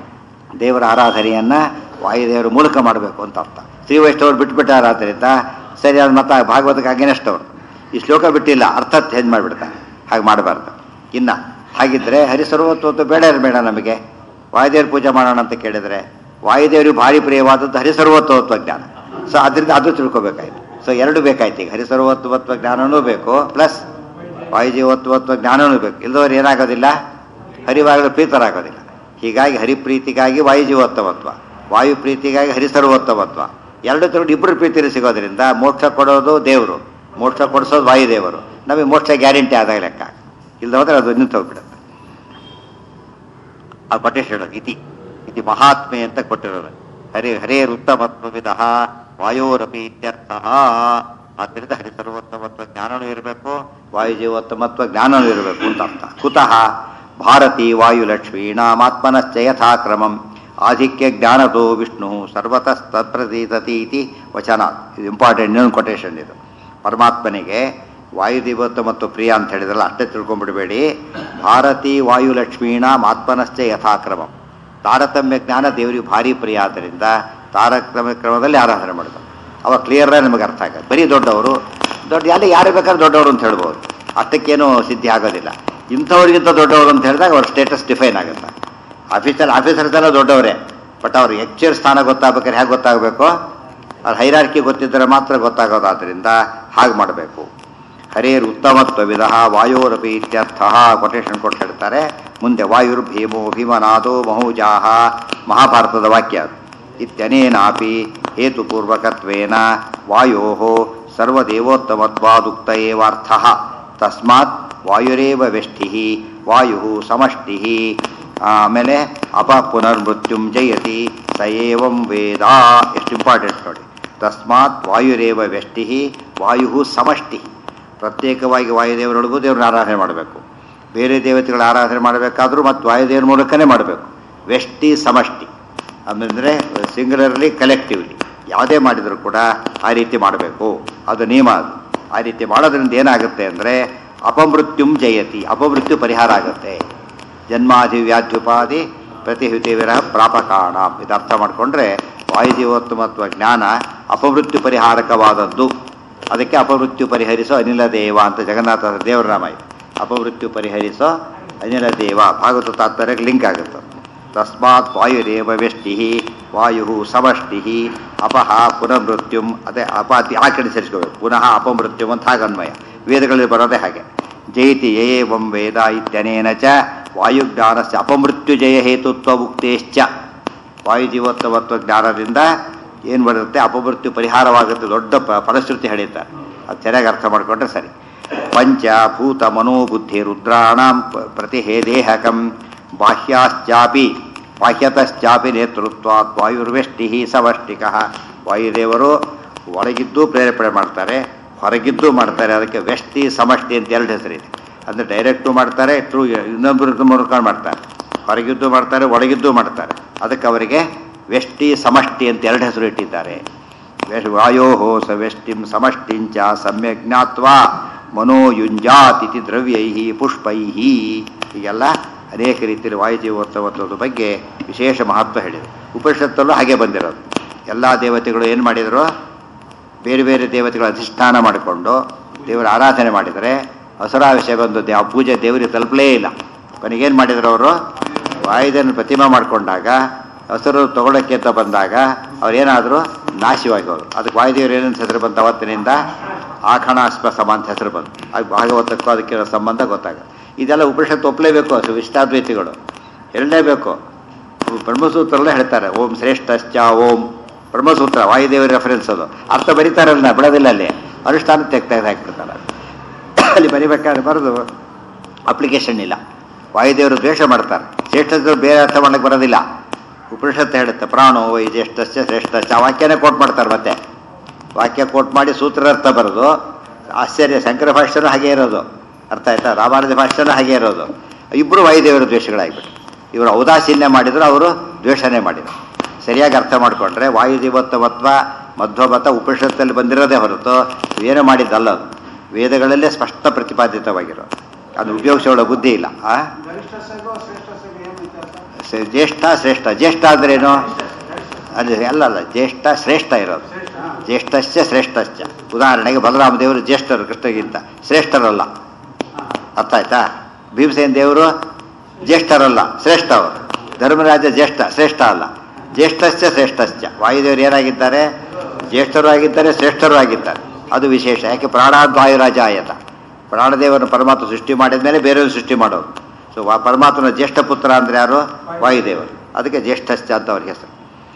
ದೇವರ ಆರಾಧನೆಯನ್ನ ವಾಯುದೇವರ ಮೂಲಕ ಮಾಡಬೇಕು ಅಂತ ಅರ್ಥ ಶ್ರೀ ವೈಷ್ಣವರು ಬಿಟ್ಬಿಟ್ಟಾರ ಆದ್ದರಿಂದ ಸರಿ ಅದು ಮತ್ತೆ ಭಾಗವತಕ್ಕೆ ಅಗೇನೆಸ್ಟ್ ಅವರು ಈ ಶ್ಲೋಕ ಬಿಟ್ಟಿಲ್ಲ ಅರ್ಥ ಚೇಂಜ್ ಮಾಡಿಬಿಡ್ತಾರೆ ಹಾಗೆ ಮಾಡಬಾರ್ದು ಇನ್ನ ಹಾಗಿದ್ರೆ ಹರಿಸರ್ವತ್ವತ್ತು ಬೇಡ ಇರ್ ಬೇಡ ನಮಗೆ ವಾಯುದೇವ್ರ ಪೂಜೆ ಮಾಡೋಣ ಅಂತ ಕೇಳಿದ್ರೆ ವಾಯುದೇವರಿಗೆ ಭಾರಿ ಪ್ರಿಯವಾದದ್ದು ಹರಿಸರ್ವತ್ವತ್ವ ಜ್ಞಾನ ಸೊ ಅದರಿಂದ ಅದು ತಿಳ್ಕೊಬೇಕಾಯ್ತು ಸೊ ಎರಡು ಬೇಕಾಯ್ತು ಈಗ ಹರಿಸರ್ವತ್ವತ್ವ ಜ್ಞಾನನೂ ಬೇಕು ಪ್ಲಸ್ ವಾಯುಜೀವತ್ವತ್ವ ಜ್ಞಾನನೂ ಬೇಕು ಇಲ್ಲದವ್ರು ಏನಾಗೋದಿಲ್ಲ ಹರಿವಾಗಲು ಪ್ರೀತರಾಗೋದಿಲ್ಲ ಹೀಗಾಗಿ ಹರಿಪ್ರೀತಿಗಾಗಿ ವಾಯುಜೀವೋತ್ತಮತ್ವ ವಾಯು ಪ್ರೀತಿಗಾಗಿ ಹರಿಸರ್ವೋತ್ತಮತ್ವ ಎರಡು ತಿರುಗಿ ಇಬ್ಬರು ಪ್ರೀತಿಯಲ್ಲಿ ಸಿಗೋದ್ರಿಂದ ಮೋಕ್ಷ ಕೊಡೋದು ದೇವರು ಮೋಕ್ಷ ಕೊಡಿಸೋದು ವಾಯುದೇವರು ನಮಗೆ ಮೋಕ್ಷ ಗ್ಯಾರಂಟಿ ಆದಾಗ ಲೆಕ್ಕ ಇಲ್ಲದ ಹೋದ್ರೆ ಅದು ನಿಂತು ಹೋಗ್ಬಿಡುತ್ತೆ ಆ ಕೊಟೇಶ್ ಹೇಳೋದು ಇತಿ ಇತಿ ಮಹಾತ್ಮೆ ಅಂತ ಕೊಟ್ಟಿರೋದು ಹರಿ ಹರೇರುತ್ತಮತ್ವವಿದ ವಾಯೋರಪಿ ಇತ್ಯರ್ಥ ಆದ್ದರಿಂದ ಹರಿಸರ್ವೋತ್ತಮತ್ವ ಜ್ಞಾನನೂ ಇರಬೇಕು ವಾಯುಜೀವೋತ್ತಮತ್ವ ಜ್ಞಾನನೂ ಇರಬೇಕು ಅಂತ ಅರ್ಥ ಕುತಃ ಭಾರತಿ ವಾಯುಲಕ್ಷ್ಮೀಣಾತ್ಮನಶ್ಚ ಯಥಾಕ್ರಮಂ ಆಧಿಕ್ಯ ಜ್ಞಾನದೋ ವಿಷ್ಣು ಸರ್ವತಸ್ತತ್ಪ್ರತೀತತಿ ಇತಿ ವಚನ ಇದು ಇಂಪಾರ್ಟೆಂಟ್ ಇನ್ನೊಂದು ಕೊಟೇಶನ್ ಇದು ಪರಮಾತ್ಮನಿಗೆ ವಾಯುದೇವತ್ವ ಮತ್ತು ಪ್ರಿಯ ಅಂತ ಹೇಳಿದ್ರಲ್ಲ ಅಷ್ಟೇ ತಿಳ್ಕೊಂಡ್ಬಿಡಬೇಡಿ ಭಾರತಿ ವಾಯುಲಕ್ಷ್ಮೀಣಾಂ ಆತ್ಮನಶ್ಚ ಯಥಾಕ್ರಮಂ ತಾರತಮ್ಯ ಜ್ಞಾನ ದೇವರಿಗೆ ಭಾರಿ ಪ್ರಿಯ ಆದ್ದರಿಂದ ತಾರತಮ್ಯ ಕ್ರಮದಲ್ಲಿ ಆರಾಧನೆ ಮಾಡ್ತಾರೆ ಅವಾಗ ಕ್ಲಿಯರ್ ನಮಗೆ ಅರ್ಥ ಆಗುತ್ತೆ ಬರೀ ದೊಡ್ಡವರು ದೊಡ್ಡ ಅಲ್ಲಿ ಯಾರು ಬೇಕಾದ್ರೆ ದೊಡ್ಡವರು ಅಂತ ಹೇಳ್ಬೋದು ಅಷ್ಟಕ್ಕೇನು ಸಿದ್ಧಿ ಆಗೋದಿಲ್ಲ ಇಂಥವ್ರಿಗಿಂತ ದೊಡ್ಡವರು ಅಂತ ಹೇಳಿದಾಗ ಅವ್ರ ಸ್ಟೇಟಸ್ ಡಿಫೈನ್ ಆಗುತ್ತೆ ಆಫೀಸರ್ ಆಫೀಸರ್ಸ್ ಎಲ್ಲ ದೊಡ್ಡವರೇ ಬಟ್ ಅವ್ರಿಗೆ ಎಕ್ಚರ್ ಸ್ಥಾನ ಗೊತ್ತಾಗ್ಬೇಕಾದ್ರೆ ಹೇಗೆ ಗೊತ್ತಾಗಬೇಕು ಅವ್ರ ಹೈರಾರ್ಕಿ ಗೊತ್ತಿದ್ದರೆ ಮಾತ್ರ ಗೊತ್ತಾಗೋದಾದ್ರಿಂದ ಹಾಗೆ ಮಾಡಬೇಕು ಹರೇರ್ ಉತ್ತಮತ್ವವಿಧ ವಾಯೋರಪಿ ಇತ್ಯರ್ಥ ಕೊಟೇಶನ್ ಕೊಟ್ಟು ಹೇಳ್ತಾರೆ ಮುಂದೆ ವಾಯುರ್ ಭೀಮೋ ಭೀಮನಾದೋ ಮಹೋಜಾಹ ಮಹಾಭಾರತದ ವಾಕ್ಯ ಅದು. ಇತ್ಯನೇನಾಪಿ ಹೇತುಪೂರ್ವಕತ್ವೇನ ವಾಯೋ ಸರ್ವದೇವೋತ್ತಮತ್ವಾದುಕ್ತ ಏವಾರ್ಥ ತಸ್ಮಾತ್ ವಾಯುರೇವ ವ್ಯಷ್ಟಿ ವಾಯು ಸಮಷ್ಟಿ ಆಮೇಲೆ ಅಪ ಪುನರ್ಮೃತ್ಯುಂ ಜಯತಿ ಸ ಏವಂ ವೇದ ಎಷ್ಟು ಇಂಪಾರ್ಟೆಂಟ್ ನೋಡಿ ತಸ್ಮಾತ್ ವಾಯುರೇವ ವ್ಯಷ್ಟಿ ವಾಯು ಸಮಷ್ಟಿ ಪ್ರತ್ಯೇಕವಾಗಿ ವಾಯುದೇವರೊಳಗೂ ದೇವ್ರನ್ನ ಆರಾಧನೆ ಮಾಡಬೇಕು ಬೇರೆ ದೇವತೆಗಳ ಆರಾಧನೆ ಮಾಡಬೇಕಾದ್ರೂ ಮತ್ತು ವಾಯುದೇವರ ಮೂಲಕನೇ ಮಾಡಬೇಕು ವ್ಯಷ್ಟಿ ಸಮಷ್ಟಿ ಅಂದರೆ ಸಿಂಗುಲರ್ಲಿ ಕಲೆಕ್ಟಿವ್ಲಿ ಯಾವುದೇ ಮಾಡಿದರೂ ಕೂಡ ಆ ರೀತಿ ಮಾಡಬೇಕು ಅದು ನಿಯಮ ಅದು ಆ ರೀತಿ ಮಾಡೋದ್ರಿಂದ ಏನಾಗುತ್ತೆ ಅಂದರೆ ಅಪಮೃತ್ಯುಂ ಜಯತಿ ಅಪಮೃತ್ಯು ಪರಿಹಾರ ಆಗುತ್ತೆ ಜನ್ಮಾಧಿ ವ್ಯಾಧ್ಯುಪಾಧಿ ಪ್ರತಿಹುತಿ ವಿರಹ ಪ್ರಾಪಕಾಣ ಇದು ಅರ್ಥ ಮಾಡಿಕೊಂಡ್ರೆ ವಾಯುಜೀವೋತ್ತಮತ್ವ ಜ್ಞಾನ ಅಪಮೃತ್ಯು ಪರಿಹಾರಕವಾದದ್ದು ಅದಕ್ಕೆ ಅಪಮೃತ್ಯು ಪರಿಹರಿಸೋ ಅನಿಲ ದೇವ ಅಂತ ಜಗನ್ನಾಥ ದೇವರ ನಾಮ ಇದೆ ಅಪಮೃತ್ಯು ಪರಿಹರಿಸೋ ಅನಿಲ ದೇವ ಭಾಗವತ ತಾತ್ಪರ್ಯಕ್ಕೆ ಲಿಂಕ್ ಆಗುತ್ತೆ ತಸ್ಮಾತ್ ವಾಯುರೇವ ವ್ಯಷ್ಟಿ ವಾಯು ಸಮಷ್ಟಿ ಅಪಹ ಪುನರ್ಮೃತ್ಯುಂ ಅದೇ ಅಪಾತಿ ಆ ಕಡೆ ಸೇರಿಸ್ಕೋಬೇಕು ಪುನಃ ಅಪಮೃತ್ಯುಂ ಅಂತ ಹಾಗನ್ವಯ ವೇದಗಳಲ್ಲಿ ಬರೋದೇ ಹಾಗೆ ಜಯತಿ ಏವಂ ವೇದ ಇತ್ಯನೇನ ಚ ವಾಯುಜ್ಞಾನಸ್ಯ ಅಪಮೃತ್ಯುಜಯ ಹೇತುತ್ವ ಉಕ್ತೇಶ್ಚ ವಾಯುಜೀವೋತ್ತಮತ್ವ ಜ್ಞಾನದಿಂದ ಏನು ಬರುತ್ತೆ ಅಪಮೃತ್ಯು ಪರಿಹಾರವಾಗುತ್ತೆ ದೊಡ್ಡ ಪ- ಫಲಶ್ರುತಿ ಹೇಳಿದ್ದಾರೆ ಅದು ಚೆನ್ನಾಗಿ ಅರ್ಥ ಮಾಡಿಕೊಂಡ್ರೆ ಸರಿ ಪಂಚ ಭೂತ ಮನೋಬುದ್ಧಿ ರುದ್ರಾಣಾಂ ಪ- ಪ್ರತಿಹೇದೇಹಕಂ ಬಾಹ್ಯಾಶ್ಚಾಪಿ ಬಾಹ್ಯತಶ್ಚಾಪಿ ನೇತೃತ್ವಾತ್ ವಾಯುರ್ವೆಷ್ಟಿ ಸಮಷ್ಟಿಕಃ ವಾಯುದೇವರು ಒಳಗಿದ್ದು ಪ್ರೇರೇಪಣೆ ಮಾಡ್ತಾರೆ ಹೊರಗಿದ್ದು ಮಾಡ್ತಾರೆ ಅದಕ್ಕೆ ವ್ಯಷ್ಟಿ ಸಮಷ್ಟಿ ಅಂತ ಎರಡು ಹೆಸರಿದೆ ಅಂದರೆ ಡೈರೆಕ್ಟು ಮಾಡ್ತಾರೆ ಟ್ರೂ ಇನ್ನೊಬ್ಬರ ಮೂಲಕ ಮಾಡ್ತಾರೆ ಹೊರಗಿದ್ದು ಮಾಡ್ತಾರೆ ಒಳಗಿದ್ದು ಮಾಡ್ತಾರೆ ಅದಕ್ಕೆ ಅವರಿಗೆ ವ್ಯಷ್ಟಿ ಸಮಷ್ಟಿ ಅಂತ ಎರಡು ಹೆಸರು ಇಟ್ಟಿದ್ದಾರೆ ವ್ಯ- ವಾಯೋ ಸ ವ್ಯಷ್ಟಿಂ ಸಮಷ್ಟಿಂಚ ಸಮ್ಯಕ್ ಜ್ಞಾತ್ವಾ ಮನೋಯುಂಜಾತಿಥಿ ದ್ರವ್ಯೈ ಪುಷ್ಪೈ ಹೀಗೆಲ್ಲ ಅನೇಕ ರೀತಿಯಲ್ಲಿ ವಾಯುಜೀವೋತ್ಸವತ್ವದ ಬಗ್ಗೆ ವಿಶೇಷ ಮಹತ್ವ ಹೇಳಿದೆ ಉಪನಿಷತ್ತಲ್ಲೂ ಹಾಗೆ ಬಂದಿರೋದು ಎಲ್ಲ ದೇವತೆಗಳು ಏನು ಮಾಡಿದರು ಬೇರೆ ಬೇರೆ ದೇವತೆಗಳ ಅಧಿಷ್ಠಾನ ಮಾಡಿಕೊಂಡು ದೇವರ ಆರಾಧನೆ ಮಾಡಿದರೆ ಹಸುರಾವಿಷಯ ಬಂದು ದೇ- ಆ ಪೂಜೆ ದೇವರಿಗೆ ತಲುಪಲೇ ಇಲ್ಲ ಕೊನೆಗೇನು ಮಾಡಿದ್ರು ಅವರು ವಾಯುದೇವನ ಪ್ರತಿಮಾ ಮಾಡಿಕೊಂಡಾಗ ಹಸುರು ತಗೊಳ್ಳೋಕ್ಕೆ ಅಂತ ಬಂದಾಗ ಅವ್ರೇನಾದರೂ ನಾಶವಾಗಿ ಹೋದ್ರು ಅದಕ್ಕೆ ವಾಯುದೇವರು ಏನಂತ ಹೆಸರು ಬಂತು ಅವತ್ತಿನಿಂದ ಆಖಣಾಸ್ಪ ಸಮ ಅಂತ ಹೆಸರು ಬಂತು ಅದು ಭಾಗವತಕ್ಕೂ ಅದಕ್ಕಿರೋ ಸಂಬಂಧ ಗೊತ್ತಾಗುತ್ತೆ ಇದೆಲ್ಲ ಉಪನಿಷತ್ತು ಒಪ್ಪಲೇಬೇಕು ಅದು ವಿಷ್ಟಾದ್ವೈತಿಗಳು ಹೇಳಲೇಬೇಕು ಬ್ರಹ್ಮಸೂತ್ರಲ್ಲೇ ಹೇಳ್ತಾರೆ ಓಂ ಶ್ರೇಷ್ಠಶ್ಚ ಓಂ ಬ್ರಹ್ಮಸೂತ್ರ ವಾಯುದೇವರ ರೆಫರೆನ್ಸ್ ಅದು ಅರ್ಥ ಬರೀತಾರಲ್ಲ ಬಿಡೋದಿಲ್ಲ ಅಲ್ಲಿ ಅನುಷ್ಠಾನ ತೆಗ್ತಾ ಹಾಕ್ಬಿಡ್ತಾರೆ ಅಲ್ಲಿ ಬರಿಬೇಕಾದ್ರೆ ಬರೆದು ಅಪ್ಲಿಕೇಶನ್ ಇಲ್ಲ ವಾಯುದೇವರು ದ್ವೇಷ ಮಾಡ್ತಾರೆ ಶ್ರೇಷ್ಠರು ಬೇರೆ ಅರ್ಥ ಮಾಡಕ್ಕೆ ಬರೋದಿಲ್ಲ ಉಪನಿಷತ್ತು ಹೇಳುತ್ತೆ ಪ್ರಾಣೋ ವೈ ಜ್ಯೇಷ್ಠಶ್ಚ ಶ್ರೇಷ್ಠಶ್ಚ ಆ ವಾಕ್ಯನೇ ಕೋಟ್ ಮಾಡ್ತಾರೆ ಮತ್ತೆ ವಾಕ್ಯ ಕೋಟ್ ಮಾಡಿ ಸೂತ್ರಾರ್ಥ ಬರೋದು ಆಶ್ಚರ್ಯ ಶಂಕರ ಭಾಷ್ಯನೂ ಹಾಗೆ ಇರೋದು ಅರ್ಥ ಆಯ್ತಾ ರಾಮಾನುಜ ಭಾಷ್ಯನೂ ಹಾಗೆ ಇರೋದು ಇಬ್ಬರು ವಾಯುದೇವರ ದ್ವೇಷಗಳಾಗ್ಬಿಟ್ಟು ಇವರು ಔದಾಸೀನ್ಯ ಮಾಡಿದ್ರು ಅವರು ದ್ವೇಷನೇ ಮಾಡಿದರು ಸರಿಯಾಗಿ ಅರ್ಥ ಮಾಡಿಕೊಂಡ್ರೆ ವಾಯುಜೀವೋತ್ತಮತ್ವ ಮಧ್ವಮತ ಉಪನಿಷತ್ತಲ್ಲಿ ಬಂದಿರೋದೇ ಹೊರತು ಏನು ಮಾಡಿದ್ದಲ್ಲ ಅದು ವೇದಗಳಲ್ಲೇ ಸ್ಪಷ್ಟ ಪ್ರತಿಪಾದಿತವಾಗಿರೋದು ಅದು ಉಪಯೋಗಿಸೋಳ ಬುದ್ಧಿ ಇಲ್ಲ ಆ ಗರಿಷ್ಠ ಸಗೋ ಶ್ರೇಷ್ಠ ಸಗ ಏನು ವ್ಯತ್ಯಾಸ ಸ- ಜ್ಯೇಷ್ಠ ಶ್ರೇಷ್ಠ ಜ್ಯೇಷ್ಠ ಅಂದ್ರೇನು ಅದು ಅಲ್ಲಲ್ಲ ಜ್ಯೇಷ್ಠ ಶ್ರೇಷ್ಠ ಇರೋದು ಶ್ರೇಷ್ಠ ಜ್ಯೇಷ್ಠಶ್ಚ ಶ್ರೇಷ್ಠಶ್ಚ ಉದಾಹರಣೆಗೆ ಬಲರಾಮ ದೇವರು ಜ್ಯೇಷ್ಠರು ಕೃಷ್ಣಗಿಂತ ಶ್ರೇಷ್ಠರಲ್ಲ ಅರ್ಥ ಆಯ್ತಾ ಭೀಮಸೇನ ದೇವರು ಜ್ಯೇಷ್ಠರಲ್ಲ ಶ್ರೇಷ್ಠ ಅವರು ಧರ್ಮರಾಜ ಜ್ಯೇಷ್ಠ ಶ್ರೇಷ್ಠ ಅಲ್ಲ ಜ್ಯೇಷ್ಠಶ್ಚ ಶ್ರೇಷ್ಠಶ್ಚ ವಾಯುದೇವರು ಏನಾಗಿದ್ದಾರೆ ಜ್ಯೇಷ್ಠರು ಆಗಿದ್ದಾರೆ ಶ್ರೇಷ್ಠರು ಆಗಿದ್ದಾರೆ ಅದು ವಿಶೇಷ ಯಾಕೆ ಪ್ರಾಣಾದ್ವಾಯುರಾಜ ಆಯತ ಪ್ರಾಣದೇವರನ್ನು ಪರಮಾತ್ಮ ಸೃಷ್ಟಿ ಮಾಡಿದ ಮೇಲೆ ಬೇರೆಯವರು ಸೃಷ್ಟಿ ಮಾಡೋರು ಸೊ ವಾ ಪರಮಾತ್ಮನ ಜ್ಯೇಷ್ಠ ಪುತ್ರ ಅಂದರೆ ಯಾರು ವಾಯುದೇವರು ಅದಕ್ಕೆ ಜ್ಯೇಷ್ಠಶ್ಚ ಅಂತ ಅವ್ರಿಗೆ ಹೆಸರು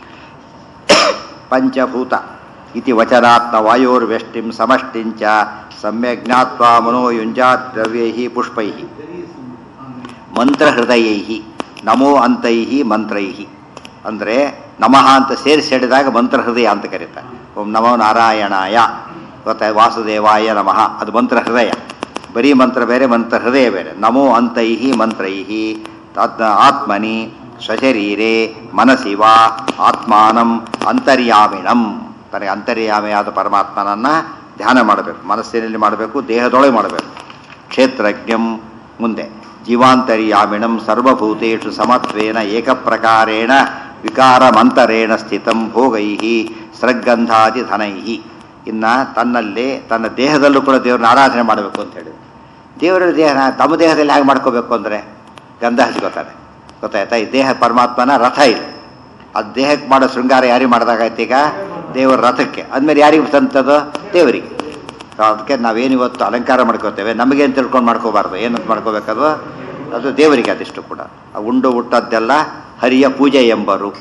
ಪಂಚಭೂತ ಇತಿ ವಚನಾತ್ಮ ವಾಯೋರ್ವ್ಯಷ್ಟಿಂ ಸಮಷ್ಟಿಂಚ ಸಮ್ಯಕ್ ಜ್ಞಾತ್ವಾ ಮನೋಯುಂಜಾತ್ ದ್ರವ್ಯೈ ಪುಷ್ಪೈ ಮಂತ್ರಹೃದಯೈ ನಮೋ ಅಂತೈ ಮಂತ್ರೈ ಅಂದರೆ ನಮಃ ಅಂತ ಸೇರಿಸಿ ಹೇಳಿದಾಗ ಮಂತ್ರಹೃದಯ ಅಂತ ಕರೀತಾರೆ ಓಂ ನಮೋ ನಾರಾಯಣಾಯ ಗೊತ್ತಾಯ್ತು ವಾಸುದೇವಾಯ ನಮಃ ಅದು ಮಂತ್ರಹೃದಯ ಬರೀ ಮಂತ್ರ ಬೇರೆ ಮಂತ್ರ ಹೃದಯ ಬೇರೆ ನಮೋ ಅಂತೈ ಮಂತ್ರೈ ತದ್ ಆತ್ಮನಿ ಸ್ವಶರೀರೆ ಮನಸಿ ವಾ ಆತ್ಮಾನಂ ಅಂತರ್ಯಾಮಿಣಂ ತನಗೆ ಅಂತರ್ಯಾಮಿಯಾದ ಪರಮಾತ್ಮನನ್ನು ಧ್ಯಾನ ಮಾಡಬೇಕು ಮನಸ್ಸಿನಲ್ಲಿ ಮಾಡಬೇಕು ದೇಹದೊಳಗೆ ಮಾಡಬೇಕು ಕ್ಷೇತ್ರಜ್ಞಂ ಮುಂದೆ ಜೀವಾಂತರ್ಯಾಮಿಣಂ ಸರ್ವಭೂತೇಷು ಸಮತ್ವೇನ ಏಕಪ್ರಕಾರೇಣ ವಿಕಾರಮಂತರೇಣ ಸ್ಥಿತಂ ಭೋಗೈ ಸೃಗ್ಗಂಧಾದಿ ಧನೈ ಇನ್ನು ತನ್ನಲ್ಲಿ ತನ್ನ ದೇಹದಲ್ಲೂ ಕೂಡ ದೇವ್ರನ್ನ ಆರಾಧನೆ ಮಾಡಬೇಕು ಅಂತ ಹೇಳಿ ದೇವರ ದೇಹ ತಮ್ಮ ದೇಹದಲ್ಲಿ ಹೇಗೆ ಮಾಡ್ಕೋಬೇಕು ಅಂದರೆ ಗಂಧ ಹಚ್ಕೋತಾರೆ ಗೊತ್ತಾಯ್ತಾ ಈ ದೇಹ ಪರಮಾತ್ಮನ ರಥ ಇದೆ ಅದು ದೇಹಕ್ಕೆ ಮಾಡೋ ಶೃಂಗಾರ ಯಾರಿಗೆ ಮಾಡಿದಾಗಾಯ್ತು ಈಗ ದೇವರ ರಥಕ್ಕೆ ಅಂದಮೇಲೆ ಯಾರಿಗೆ ತಂತದು ದೇವರಿಗೆ ಅದಕ್ಕೆ ನಾವೇನು ಇವತ್ತು ಅಲಂಕಾರ ಮಾಡ್ಕೋತೇವೆ ನಮಗೇನು ತಿಳ್ಕೊಂಡು ಮಾಡ್ಕೋಬಾರ್ದು ಏನಂತ ಮಾಡ್ಕೋಬೇಕದು ಅದು ದೇವರಿಗೆ ಅದಿಷ್ಟು ಕೂಡ ಆ ಉಂಡು ಹುಟ್ಟದ್ದೆಲ್ಲ ಹರಿಯ ಪೂಜೆ ಎಂಬರು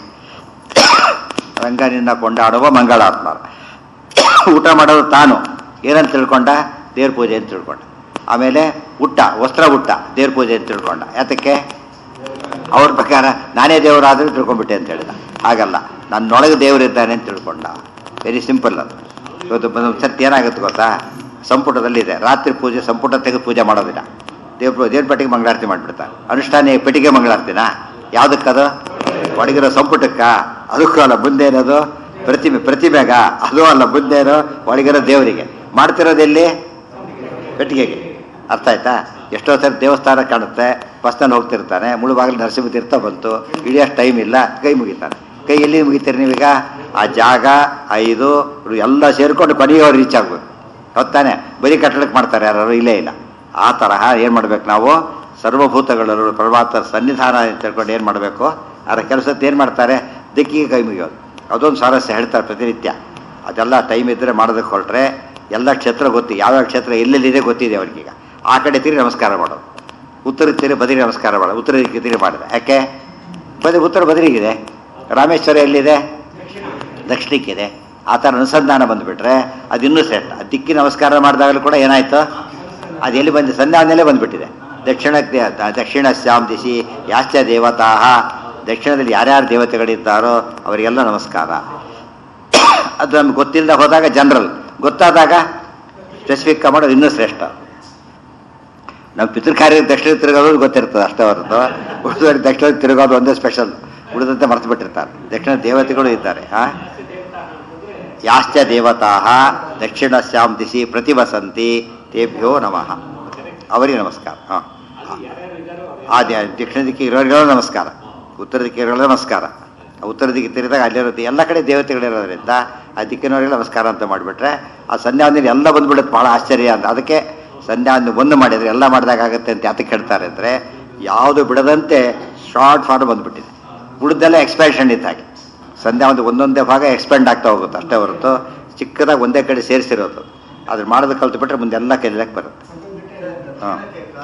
ರಂಗನಿಂದ ಕೊಂಡಾಡುವ ಮಂಗಳಾತ್ಮ ಊಟ ಮಾಡೋದು ತಾನು ಏನಂತ ತಿಳ್ಕೊಂಡ ದೇವ್ರ ಪೂಜೆ ಅಂತ ತಿಳ್ಕೊಂಡ ಆಮೇಲೆ ಊಟ ವಸ್ತ್ರ ಊಟ ದೇವ್ರ ಪೂಜೆ ಅಂತ ತಿಳ್ಕೊಂಡ ಯಾತಕ್ಕೆ ಅವ್ರ ಪ್ರಕಾರ ನಾನೇ ದೇವರಾದರೂ ತಿಳ್ಕೊಂಡ್ಬಿಟ್ಟೆ ಅಂತ ಹೇಳಿದ ಹಾಗಲ್ಲ ನನ್ನೊಳಗೆ ದೇವರಿದ್ದಾನೆ ಅಂತ ತಿಳ್ಕೊಂಡ ವೆರಿ ಸಿಂಪಲ್ ಅದು ಇವತ್ತು ಬಂದು ಸತ್ಯ ಏನಾಗುತ್ತೆ ಗೊತ್ತಾ ಸಂಪುಟದಲ್ಲಿದೆ ರಾತ್ರಿ ಪೂಜೆ ಸಂಪುಟ ತೆಗೆದು ಪೂಜೆ ಮಾಡೋದಿಲ್ಲ ದೇವ್ರ ದೇವ್ರ ಪೆಟ್ಟಿಗೆ ಮಂಗಳಾರತಿ ಮಾಡಿಬಿಡ್ತಾರೆ ಅನುಷ್ಠಾನ ಪೆಟ್ಟಿಗೆ ಮಂಗಳಾರತಿನ ಯಾವುದಕ್ಕದು ಒಳಗಿರೋ ಸಂಪುಟಕ್ಕ ಅದಕ್ಕೂ ಅಲ್ಲ ಮುಂದೆ ಇರೋದು ಪ್ರತಿಮೆ ಪ್ರತಿಮೆಗ ಅದು ಅಲ್ಲ ಮುಂದೆ ಇರೋ ಒಳಗಿರೋ ದೇವರಿಗೆ ಮಾಡ್ತಿರೋದೆಲ್ಲಿ ಪೆಟ್ಟಿಗೆಗೆ ಅರ್ಥ ಆಯ್ತಾ ಎಷ್ಟೋ ಸರಿ ದೇವಸ್ಥಾನ ಕಾಣುತ್ತೆ ಬಸ್ನಲ್ಲಿ ಹೋಗ್ತಿರ್ತಾನೆ ಮುಳುಬಾಗಿಲು ನರಸಿಂಹ ತೀರ್ಥ ಬಂತು ಇಳಿಯೋಷ್ಟು ಟೈಮ್ ಇಲ್ಲ ಕೈ ಮುಗಿತಾನೆ ಕೈ ಎಲ್ಲಿ ಮುಗಿತೀರಿ ನೀವೀಗ ಆ ಜಾಗ ಆ ಇದು ಇವ್ರು ಎಲ್ಲ ಸೇರ್ಕೊಂಡು ಕೊನೆಯವ್ರು ರೀಚ್ ಆಗ್ಬೇಕು ಹೊತ್ತಾನೆ ಬರೀ ಕಟ್ಟಡಕ್ಕೆ ಮಾಡ್ತಾರೆ ಯಾರು ಇಲ್ಲೇ ಇಲ್ಲ ಆ ತರಹ ಏನು ಮಾಡ್ಬೇಕು ನಾವು ಸರ್ವಭೂತಗಳು ಪರಮಾತ್ಮ ಸನ್ನಿಧಾನ ಅಂತ ತಿಳ್ಕೊಂಡು ಏನು ಮಾಡಬೇಕು ಅದರ ಕೆಲಸದ್ದು ಏನು ಮಾಡ್ತಾರೆ ದಿಕ್ಕಿಗೆ ಕೈ ಮುಗಿಯೋದು ಅದೊಂದು ಸಾರಸ್ಯ ಹೇಳ್ತಾರೆ ಪ್ರತಿನಿತ್ಯ ಅದೆಲ್ಲ ಟೈಮ್ ಇದ್ದರೆ ಮಾಡೋದಕ್ಕೆ ಹೊರಟ್ರೆ ಎಲ್ಲ ಕ್ಷೇತ್ರ ಗೊತ್ತು ಯಾವ್ಯಾವ ಕ್ಷೇತ್ರ ಎಲ್ಲೆಲ್ಲಿದೆ ಗೊತ್ತಿದೆ ಅವ್ರಿಗೀಗ ಆ ಕಡೆ ತಿರುಗಿ ನಮಸ್ಕಾರ ಮಾಡೋದು ಉತ್ತರ ತಿರಿ ಬದಿರಿ ನಮಸ್ಕಾರ ಮಾಡೋದು ಉತ್ತರ ದಿಕ್ಕಿಗೆ ತಿರುಗಿ ಮಾಡಿದೆ ಯಾಕೆ ಬದಿ ಉತ್ತರ ಬದಿರಿಗಿದೆ ರಾಮೇಶ್ವರ ಎಲ್ಲಿದೆ ದಕ್ಷಿಣಕ್ಕಿದೆ ಆ ಥರ ಅನುಸಂಧಾನ ಬಂದುಬಿಟ್ರೆ ಅದು ಇನ್ನೂ ಶ್ರೇಷ್ಠ ಆ ದಿಕ್ಕಿ ನಮಸ್ಕಾರ ಮಾಡಿದಾಗಲೂ ಕೂಡ ಏನಾಯ್ತು ಅದು ಎಲ್ಲಿ ಬಂದು ಸಂಧಾನದಲ್ಲೇ ಬಂದುಬಿಟ್ಟಿದೆ ದಕ್ಷಿಣಕ್ಕೆ ದ- ದಕ್ಷಿಣ ಶ್ಯಾಮ್ ದಿಶಿ ಯಾಶ್ಚ ದೇವತಾ ದಕ್ಷಿಣದಲ್ಲಿ ಯಾರ್ಯಾರು ದೇವತೆಗಳಿದ್ದಾರೋ ಅವರಿಗೆಲ್ಲ ನಮಸ್ಕಾರ ಅದು ನಮ್ಗೆ ಗೊತ್ತಿಲ್ಲದೆ ಹೋದಾಗ ಜನರಲ್ ಗೊತ್ತಾದಾಗ ಸ್ಪೆಸಿಫಿಕ್ ಮಾಡೋದು ಇನ್ನೂ ಶ್ರೇಷ್ಠ ನಮ್ಮ ಪಿತೃಕಾರ್ಯ ದಕ್ಷಿಣ ತಿರುಗೋದು ಗೊತ್ತಿರ್ತದೆ ಅಷ್ಟೇ ಹೊರತು ಉಳಿದವರಿಗೆ ದಕ್ಷಿಣ ತಿರುಗೋದು ಒಂದೇ ಸ್ಪೆಷಲ್ ಉಳಿದಂತೆ ಮರ್ತು ಬಿಟ್ಟಿರ್ತಾರೆ ದಕ್ಷಿಣ ದೇವತೆಗಳು ಇದ್ದಾರೆ ಆ ಯಾಶ್ಚ ದೇವತಾ ದಕ್ಷಿಣ ಶ್ಯಾಮ್ ದಿಶಿ ಪ್ರತಿವಸಂತಿ ತೇಭ್ಯೋ ನಮಃ ಅವರಿಗೆ ನಮಸ್ಕಾರ ಹಾಂ ಆ ದ- ದಕ್ಷಿಣ ದಿಕ್ಕಿಗೆ ಇರೋರಿಗೆಲ್ಲ ನಮಸ್ಕಾರ ಉತ್ತರ ದಿಕ್ಕಿಗೆ ಇರೋರಿಗೆಲ್ಲ ನಮಸ್ಕಾರ ಉತ್ತರ ದಿಕ್ಕಿಗೆ ತಿರುಗಿದಾಗ ಅಲ್ಲಿರುತ್ತೆ ಎಲ್ಲ ಕಡೆ ದೇವತೆಗಳಿರೋದ್ರಿಂದ ಆ ದಿಕ್ಕಿನವರಿಗೆ ನಮಸ್ಕಾರ ಅಂತ ಮಾಡಿಬಿಟ್ರೆ ಆ ಸಂಧ್ಯಾವಂದಿನ ಎಲ್ಲ ಬಂದ್ಬಿಡುತ್ತೆ ಭಾಳ ಆಶ್ಚರ್ಯ ಅಂತ ಅದಕ್ಕೆ ಸಂಧ್ಯಾವಂದಿ ಒಂದು ಮಾಡಿದರೆ ಎಲ್ಲ ಮಾಡಿದಾಗ ಆಗುತ್ತೆ ಅಂತ ಯಾತಕ್ಕೆ ಹೇಳ್ತಾರೆ ಅಂದರೆ ಯಾವುದು ಬಿಡದಂತೆ ಶಾರ್ಟ್ ಫಾರ್ಮ್ ಬಂದ್ಬಿಟ್ಟಿದೆ ಉಳಿದೆಲ್ಲ ಎಕ್ಸ್ಪ್ಯಾನ್ಷನ್ ಇದ್ದ ಹಾಗೆ ಸಂಧ್ಯಾವಂದಿ ಒಂದೊಂದೇ ಭಾಗ ಎಕ್ಸ್ಪ್ಯಾಂಡ್ ಆಗ್ತಾ ಹೋಗುತ್ತೆ ಅಷ್ಟೇ ಹೊರತು ಚಿಕ್ಕದಾಗಿ ಒಂದೇ ಕಡೆ ಸೇರಿಸಿರೋದು ಅದ್ರ ಮಾಡೋದು ಕಲ್ತು ಬಿಟ್ರೆ ಮುಂದೆಲ್ಲ ಕಲಿಯಕ್ಕೆ ಬರುತ್ತೆ ಹಾಂ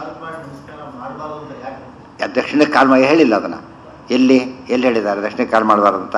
ಯಾ- ದಕ್ಷಿಣಕ್ಕೆ ಕಾಲ್ ಮಾಡಿ ಹೇಳಿಲ್ಲ ಅದನ್ನ ಎಲ್ಲಿ ಎಲ್ಲಿ ಹೇಳಿದ್ದಾರೆ ದಕ್ಷಿಣಕ್ಕೆ ಕಾಲ್ ಮಾಡಬಾರ್ದು ಅಂತ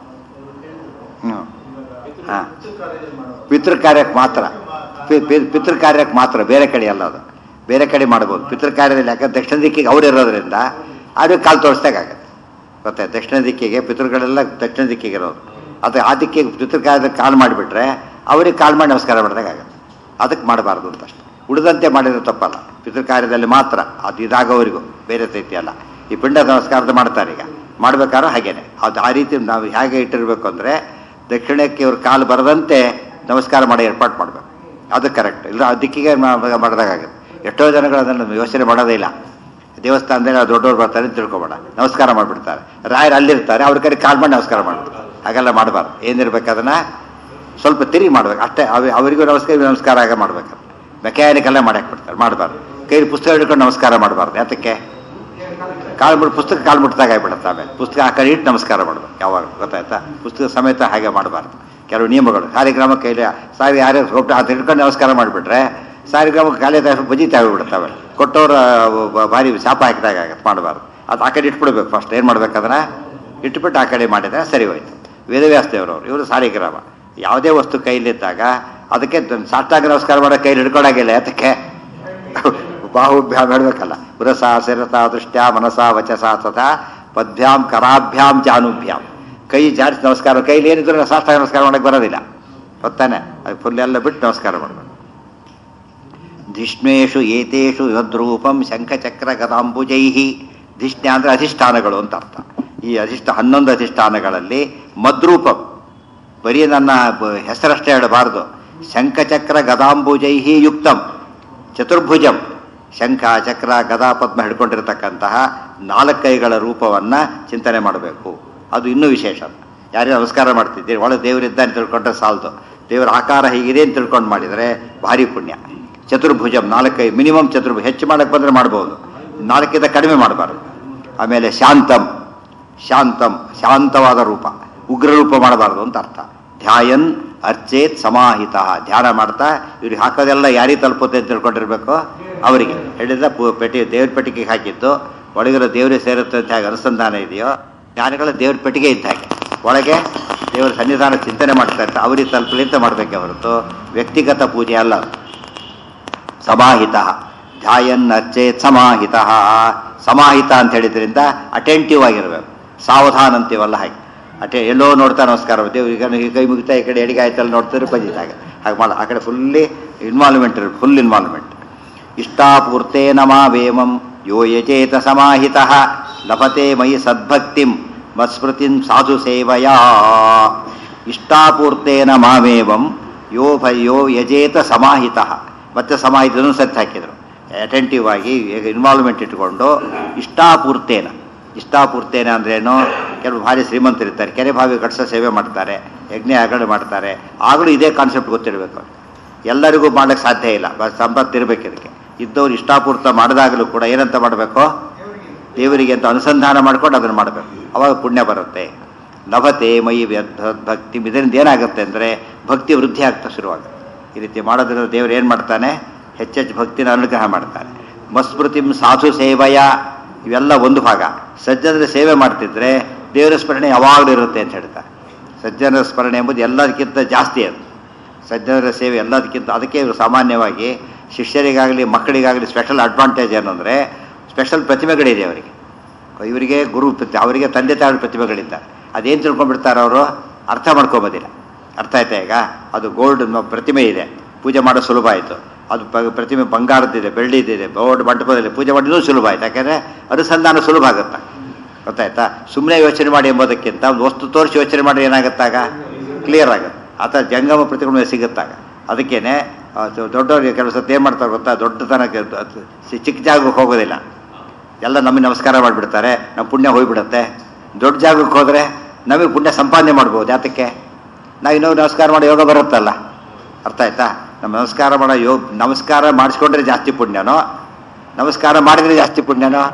ಹ್ಞೂ ಹಾಂ ಪಿತೃ ಕಾರ್ಯಕ್ಕೆ ಮಾತ್ರ ಪಿ- ಪಿ- ಪಿತೃ ಕಾರ್ಯಕ್ಕೆ ಮಾತ್ರ ಬೇರೆ ಕಡೆ ಅಲ್ಲ ಅದು ಬೇರೆ ಕಡೆ ಮಾಡ್ಬೋದು ಪಿತೃ ಕಾರ್ಯದಲ್ಲಿ ಯಾಕಂದ್ರೆ ದಕ್ಷಿಣ ದಿಕ್ಕಿಗೆ ಅವ್ರು ಇರೋದ್ರಿಂದ ಅವ್ರಿಗೆ ಕಾಲು ತೋರಿಸ್ದಾಗತ್ತೆ ಗೊತ್ತೆ ದಕ್ಷಿಣ ದಿಕ್ಕಿಗೆ ಪಿತೃಗಳೆಲ್ಲ ದಕ್ಷಿಣ ದಿಕ್ಕಿಗೆ ಇರೋದು ಅದು ಆ ದಿಕ್ಕಿಗೆ ಪಿತೃ ಕಾರ್ಯದಲ್ಲಿ ಕಾಲ್ ಮಾಡಿಬಿಟ್ರೆ ಅವ್ರಿಗೆ ಕಾಲ್ ಮಾಡಿ ನಮಸ್ಕಾರ ಮಾಡಿದಾಗತ್ತೆ ಅದಕ್ಕೆ ಮಾಡಬಾರ್ದು ಅಂತ ಅಷ್ಟೆ ಉಳಿದಂತೆ ಮಾಡಿದ್ರೆ ತಪ್ಪಲ್ಲ ಪಿತೃ ಕಾರ್ಯದಲ್ಲಿ ಮಾತ್ರ ಅದು ಇದಾಗೋವರೆಗೂ ಬೇರೆ ರೀತಿ ಅಲ್ಲ ಈ ಪಿಂಡ ನಮಸ್ಕಾರದ ಮಾಡ್ತಾರೆ ಈಗ ಮಾಡ್ಬೇಕಾದ್ರೆ ಹಾಗೇನೆ ಅದು ಆ ರೀತಿ ನಾವು ಹೇಗೆ ಇಟ್ಟಿರ್ಬೇಕು ಅಂದರೆ ದಕ್ಷಿಣಕ್ಕೆ ಇವ್ರ ಕಾಲು ಬರದಂತೆ ನಮಸ್ಕಾರ ಮಾಡಿ ಏರ್ಪಾಟ್ ಮಾಡಬೇಕು ಅದು ಕರೆಕ್ಟ್ ಇಲ್ಲ ಆ ದಿಕ್ಕಿಗೆ ಮಾಡಿದಾಗುತ್ತೆ ಎಷ್ಟೋ ಜನಗಳು ಅದನ್ನು ಯೋಚನೆ ಮಾಡೋದೇ ಇಲ್ಲ ದೇವಸ್ಥಾನದಲ್ಲಿ ಆ ದೊಡ್ಡವ್ರು ಬರ್ತಾರೆ ಅಂತ ತಿಳ್ಕೊಬೇಡ ನಮಸ್ಕಾರ ಮಾಡಿಬಿಡ್ತಾರೆ ರಾಯರು ಅಲ್ಲಿರ್ತಾರೆ ಅವ್ರ ಕಡೆ ಕಾಲ್ ಮಾಡಿ ನಮಸ್ಕಾರ ಮಾಡ್ಬಿಡ್ತಾರೆ ಹಾಗೆಲ್ಲ ಮಾಡಬಾರ್ದು ಏನಿರ್ಬೇಕು ಅದನ್ನ ಸ್ವಲ್ಪ ತಿರುಗಿ ಮಾಡ್ಬೇಕು ಅಷ್ಟೇ ಅವ ಅವರಿಗೂ ನಮಸ್ಕಾರ ಇವ್ರಿಗೂ ನಮಸ್ಕಾರ ಆಗ ಮಾಡ್ಬೇಕು ಮೆಕ್ಯಾನಿಕಲ್ಲೇ ಮಾಡಕ್ಕೆ ಬಿಡ್ತಾರೆ ಮಾಡಬಾರ್ದು ಕೈಲಿ ಪುಸ್ತಕ ಹಿಡ್ಕೊಂಡು ನಮಸ್ಕಾರ ಮಾಡಬಾರ್ದು ಯಾತಕ್ಕೆ ಕಾಲು ಮುಟ್ ಪುಸ್ತಕ ಕಾಲು ಮುಟ್ಟಾಗ ಆಗ್ಬಿಡುತ್ತೆ ಆಮೇಲೆ ಪುಸ್ತಕ ಆ ಕಡೆ ಇಟ್ಟು ನಮಸ್ಕಾರ ಮಾಡಬೇಕು ಯಾವಾಗ ಗೊತ್ತಾಯ್ತಾ ಪುಸ್ತಕ ಸಮೇತ ಹಾಗೆ ಮಾಡಬಾರ್ದು ಕೆಲವು ನಿಯಮಗಳು ಸಾರಿಗ್ರಾಮ ಕೈಲಿ ಸಾರಿ ಯಾರೇ ಹೊಟ್ಟು ಅದು ಹಿಡ್ಕೊಂಡು ನಮಸ್ಕಾರ ಮಾಡಿಬಿಟ್ರೆ ಸಾರಿಗ್ರಾಮಕ್ಕೆ ಕಾಲೇ ಬಜಿ ತಾವಿಬಿಡುತ್ತವೆ ಕೊಟ್ಟವ್ರ ಬ- ಭಾರಿ ಶಾಪ ಹಾಕಿದಾಗ ಆಗತ್ತೆ ಮಾಡಬಾರ್ದು ಅದು ಆ ಕಡೆ ಇಟ್ಬಿಡ್ಬೇಕು ಫಸ್ಟ್ ಏನು ಮಾಡ್ಬೇಕು ಅದನ್ನ ಇಟ್ಬಿಟ್ಟು ಆ ಕಡೆ ಮಾಡಿದ್ರೆ ಸರಿ ಹೋಯ್ತು ವೇದವ್ಯಾಸ ದೇವರವರು ಇವರು ಸಾರಿಗ್ರಾಮ ಯಾವುದೇ ವಸ್ತು ಕೈಲಿದ್ದಾಗ ಅದಕ್ಕೆ ದ- ಸಾಷ್ಟಾಂಗ ನಮಸ್ಕಾರ ಮಾಡೋ ಕೈಲಿ ಹಿಡ್ಕೊಳಾಗಿಲ್ಲ ಯಾತಕ್ಕೆ ಬಾಹುಭ್ಯಾಮ್ ಹೇಳ್ಬೇಕಲ್ಲ ಪುರಸ ಶಿರಸ ದೃಷ್ಟ್ಯ ಮನಸ ವಚಸ ತಥಾ ಪದ್ಭ್ಯಾಂ ಕರಾಭ್ಯಾಂ ಜಾನುಭ್ಯಾಂ ಕೈ ಜಾರಿಸಿ ನಮಸ್ಕಾರ ಕೈಲಿ ಏನಿದ್ರು ಸಾಷ್ಟಾಂಗ ನಮಸ್ಕಾರ ಮಾಡಕ್ಕೆ ಬರೋದಿಲ್ಲ ಗೊತ್ತಾನೆ ಅದು ಫುಲ್ ಎಲ್ಲ ಬಿಟ್ಟು ನಮಸ್ಕಾರ ಮಾಡಬೇಕು ಧಿಷ್ಣೇಶು ಏತೇಷು ಯದ್ರೂಪಂ ಶಂಖಚಕ್ರ ಗದಾಂಬುಜೈ ಧಿಷ್ಣ ಅಂದರೆ ಅಧಿಷ್ಠಾನಗಳು ಅಂತ ಅರ್ಥ ಈ ಅಧಿಷ್ಠ ಹನ್ನೊಂದು ಅಧಿಷ್ಠಾನಗಳಲ್ಲಿ ಮದ್ರೂಪಂ ಬರೀ ನನ್ನ ಬ- ಹೆಸರಷ್ಟೇ ಹೇಳಬಾರ್ದು ಶಂಖಚಕ್ರ ಗದಾಂಬುಜೈ ಯುಕ್ತಂ ಚತುರ್ಭುಜಂ ಶಂಖ ಚಕ್ರ ಗದಾ ಪದ್ಮ ಹಿಡ್ಕೊಂಡಿರ್ತಕ್ಕಂತಹ ನಾಲ್ಕೈಗಳ ರೂಪವನ್ನು ಚಿಂತನೆ ಮಾಡಬೇಕು ಅದು ಇನ್ನೂ ವಿಶೇಷ ಯಾರೇ ನಮಸ್ಕಾರ ಮಾಡ್ತಿದ್ದೀರಿ ಒಳಗೆ ದೇವರಿದ್ದಾನೆ ತಿಳ್ಕೊಂಡ್ರೆ ಸಾಲದು ದೇವರ ಆಕಾರ ಹೀಗಿದೆ ಅಂತ ತಿಳ್ಕೊಂಡು ಮಾಡಿದರೆ ಭಾರಿ ಪುಣ್ಯ ಚತುರ್ಭುಜಂ ನಾಲ್ಕೈ ಮಿನಿಮಮ್ ಚತುರ್ಭುಜ ಹೆಚ್ಚು ಮಾಡಕ್ಕೆ ಬಂದರೆ ಮಾಡ್ಬೋದು ನಾಲ್ಕಿಂತ ಕಡಿಮೆ ಮಾಡಬಾರ್ದು ಆಮೇಲೆ ಶಾಂತಂ ಶಾಂತಂ ಶಾಂತವಾದ ರೂಪ ಉಗ್ರ ರೂಪ ಮಾಡಬಾರ್ದು ಅಂತ ಅರ್ಥ ಧ್ಯಾಯನ್ ಅರ್ಚೇತ್ ಸಮಾಹಿತ ಧ್ಯಾನ ಮಾಡ್ತಾ ಇವ್ರಿಗೆ ಹಾಕೋದೆಲ್ಲ ಯಾರಿಗೆ ತಲುಪುತ್ತೆ ಅಂತ ತಿಳ್ಕೊಂಡಿರ್ಬೇಕು ಅವರಿಗೆ ಹೇಳಿದ ಪು ಪೆಟ್ಟಿ ದೇವ್ರ ಪೆಟ್ಟಿಗೆಗೆ ಹಾಕಿದ್ದು ಒಳಗಿರೋ ದೇವರೇ ಸೇರುತ್ತೆ ಅಂತ ಹೇಗೆ ಅನುಸಂಧಾನ ಇದೆಯೋ ಜ್ಞಾನಿಗಳ ದೇವ್ರ ಪೆಟ್ಟಿಗೆ ಇದ್ದ ಹಾಗೆ ಒಳಗೆ ದೇವರ ಸನ್ನಿಧಾನ ಚಿಂತನೆ ಮಾಡ್ತಾ ಇರ್ತಾರೆ ಅವರಿಗೆ ತಲುಪಲಿ ಅಂತ ಮಾಡಬೇಕೆ ಹೊರತು ವ್ಯಕ್ತಿಗತ ಪೂಜೆ ಅಲ್ಲ ಅದು. ಸಮಾಹಿತ ಧ್ಯಾಯನ್ ಅರ್ಚೇತ್ ಸಮಾಹಿತ ಸಮಾಹಿತ ಅಂತ ಹೇಳಿದ್ರಿಂದ ಅಟೆಂಟಿವ್ ಆಗಿರಬೇಕು ಸಾವಧಾನ ಅಂತೀವಲ್ಲ ಹಾಗೆ ಅಟೆ ಎಲ್ಲೋ ನೋಡ್ತಾ ನಮಸ್ಕಾರ ದೇವ್ರಿಗೆ ಈ ಕೈ ಮುಗಿತಾ ಈ ಕಡೆ ಎಡಿಗೆ ಆಯ್ತಲ್ಲ ನೋಡ್ತಿದ್ರೆ ಬಜಿತಾಗ ಹಾಗೆ ಮಾಡ ಆ ಕಡೆ ಫುಲ್ಲಿ ಇನ್ವಾಲ್ವ್ಮೆಂಟ್ ಇರಬೇಕು ಫುಲ್ ಇನ್ವಾಲ್ವ್ಮೆಂಟ್ ಇಷ್ಟಾಪೂರ್ತೆ ನಮಾವೇಮಂ ಯೋ ಯಜೇತ ಸಮಾಹಿತ ಲಭತೆ ಮಯಿ ಸದ್ಭಕ್ತಿಂ ಮತ್ಸ್ಮೃತಿಂ ಸಾಧು ಸೇವಯಾ ಇಷ್ಟಾಪೂರ್ತೇನ ಮಾಮೇವಂ ಯೋ ಭ ಯೋ ಯಜೇತ ಸಮಾಹಿತ ಮತ್ತೆ ಸಮಾಹಿತನು ಸತ್ತು ಹಾಕಿದರು ಅಟೆಂಟಿವ್ ಆಗಿ ಇನ್ವಾಲ್ವ್ಮೆಂಟ್ ಇಟ್ಕೊಂಡು ಇಷ್ಟಾಪೂರ್ತೇನ ಇಷ್ಟಾಪೂರ್ತೇನ ಅಂದ್ರೇನು ಕೆಲವು ಭಾರಿ ಶ್ರೀಮಂತರಿರ್ತಾರೆ ಕೆರೆ ಬಾವಿ ಕಟ್ಸೋ ಸೇವೆ ಮಾಡ್ತಾರೆ ಯಜ್ಞ ಯಾಗಗಳು ಮಾಡ್ತಾರೆ ಆಗಲೂ ಇದೇ ಕಾನ್ಸೆಪ್ಟ್ ಗೊತ್ತಿರಬೇಕು ಎಲ್ಲರಿಗೂ ಮಾಡಕ್ಕೆ ಸಾಧ್ಯ ಇಲ್ಲ ಬ- ಸಂಪತ್ತು ಇರಬೇಕು ಇದಕ್ಕೆ ಇದ್ದವ್ರು ಇಷ್ಟಾಪೂರ್ತ ಮಾಡಿದಾಗಲೂ ಕೂಡ ಏನಂತ ಮಾಡಬೇಕು ದೇವರಿಗೆ ಅಂತ ಅನುಸಂಧಾನ ಮಾಡ್ಕೊಂಡು ಅದನ್ನು ಮಾಡಬೇಕು ಅವಾಗ ಪುಣ್ಯ ಬರುತ್ತೆ ಲಭತೆ ಮೈ ವ್ಯರ್ಥ ಭಕ್ತಿ ಇದರಿಂದ ಏನಾಗುತ್ತೆ ಅಂದರೆ ಭಕ್ತಿ ವೃದ್ಧಿ ಆಗ್ತಾ ಶುರುವಾಗುತ್ತೆ ಈ ರೀತಿ ಮಾಡೋದ್ರಿಂದ ದೇವರು ಏನು ಮಾಡ್ತಾನೆ ಹೆಚ್ಚೆಚ್ಚು ಭಕ್ತಿನ ಅನುಗ್ರಹ ಮಾಡ್ತಾನೆ ಮಸ್ಮೃತಿಂ ಸಾಧು ಸೇವಯ ಇವೆಲ್ಲ ಒಂದು ಭಾಗ ಸಜ್ಜನರ ಸೇವೆ ಮಾಡ್ತಿದ್ರೆ ದೇವರ ಸ್ಮರಣೆ ಯಾವಾಗಲೂ ಇರುತ್ತೆ ಅಂತ ಹೇಳ್ತಾರೆ ಸಜ್ಜನರ ಸ್ಮರಣೆ ಎಂಬುದು ಎಲ್ಲದಕ್ಕಿಂತ ಜಾಸ್ತಿ ಅದು ಸಜ್ಜನರ ಸೇವೆ ಎಲ್ಲದಕ್ಕಿಂತ ಅದಕ್ಕೆ ಇವರು ಸಾಮಾನ್ಯವಾಗಿ ಶಿಷ್ಯರಿಗಾಗಲಿ ಮಕ್ಕಳಿಗಾಗಲಿ ಸ್ಪೆಷಲ್ ಅಡ್ವಾಂಟೇಜ್ ಏನಂದರೆ ಸ್ಪೆಷಲ್ ಪ್ರತಿಮೆಗಳಿದೆ ಅವರಿಗೆ ಇವರಿಗೆ ಗುರು ಪ್ರತಿ ಅವರಿಗೆ ತಂದೆ ತಾಯಿ ಪ್ರತಿಮೆಗಳಿದ್ದಾರೆ ಅದೇನು ತಿಳ್ಕೊಂಡ್ಬಿಡ್ತಾರೆ ಅವರು ಅರ್ಥ ಮಾಡ್ಕೊಬೋದಿಲ್ಲ ಅರ್ಥ ಆಯ್ತಾ ಈಗ ಅದು ಗೋಲ್ಡ್ ಪ್ರತಿಮೆ ಇದೆ ಪೂಜೆ ಮಾಡೋ ಸುಲಭ ಆಯಿತು ಅದು ಪ- ಪ್ರತಿಮೆ ಬಂಗಾರದಿದೆ ಬೆಳ್ಳಿದಿದೆ ಬೋರ್ಡ್ ಮಂಟಪದಲ್ಲಿ ಪೂಜೆ ಮಾಡಿದ್ರೂ ಸುಲಭ ಆಯ್ತು ಯಾಕೆಂದರೆ ಅನುಸಂಧಾನ ಸುಲಭ ಆಗುತ್ತೆ ಗೊತ್ತಾಯ್ತಾ ಸುಮ್ಮನೆ ಯೋಚನೆ ಮಾಡಿ ಎಂಬುದಕ್ಕಿಂತ ಒಂದು ವಸ್ತು ತೋರಿಸಿ ಯೋಚನೆ ಮಾಡಿ ಏನಾಗುತ್ತಾಗ ಕ್ಲಿಯರ್ ಆಗುತ್ತೆ ಆತ ಜಂಗಮ ಪ್ರತಿಕ್ರಮೆ ಸಿಗುತ್ತಾಗ ಅದಕ್ಕೇನೆ ಆ, ದೊ- ದೊಡ್ಡವ್ರಿಗೆ ಕೆಲವು ಸತಿ ಏನು ಮಾಡ್ತಾರೆ ಗೊತ್ತಾ ದೊಡ್ಡತನಕ್ಕೆ ಅದು ಸಿ- ಚಿಕ್ಕ ಜಾಗಕ್ಕೆ ಹೋಗೋದಿಲ್ಲ ಎಲ್ಲ ನಮಗೆ ನಮಸ್ಕಾರ ಮಾಡಿಬಿಡ್ತಾರೆ ನಮ್ಮ ಪುಣ್ಯ ಹೋಗ್ಬಿಡುತ್ತೆ ದೊಡ್ಡ ಜಾಗಕ್ಕೆ ಹೋದರೆ ನಮಗೆ ಪುಣ್ಯ ಸಂಪಾದನೆ ಮಾಡ್ಬೋದು ಯಾತಕ್ಕೆ ನಾವು ಇನ್ನೊಂದು ನಮಸ್ಕಾರ ಮಾಡೋ ಯೋಗ ಬರುತ್ತಲ್ಲ ಅರ್ಥ ಆಯ್ತಾ ನಮ್ಮ ನಮಸ್ಕಾರ ಮಾಡೋ ಯೋಗ ನಮಸ್ಕಾರ ಮಾಡಿಸ್ಕೊಂಡ್ರೆ ಜಾಸ್ತಿ ಪುಣ್ಯನೋ ನಮಸ್ಕಾರ ಮಾಡಿದ್ರೆ ಜಾಸ್ತಿ ಪುಣ್ಯನೋ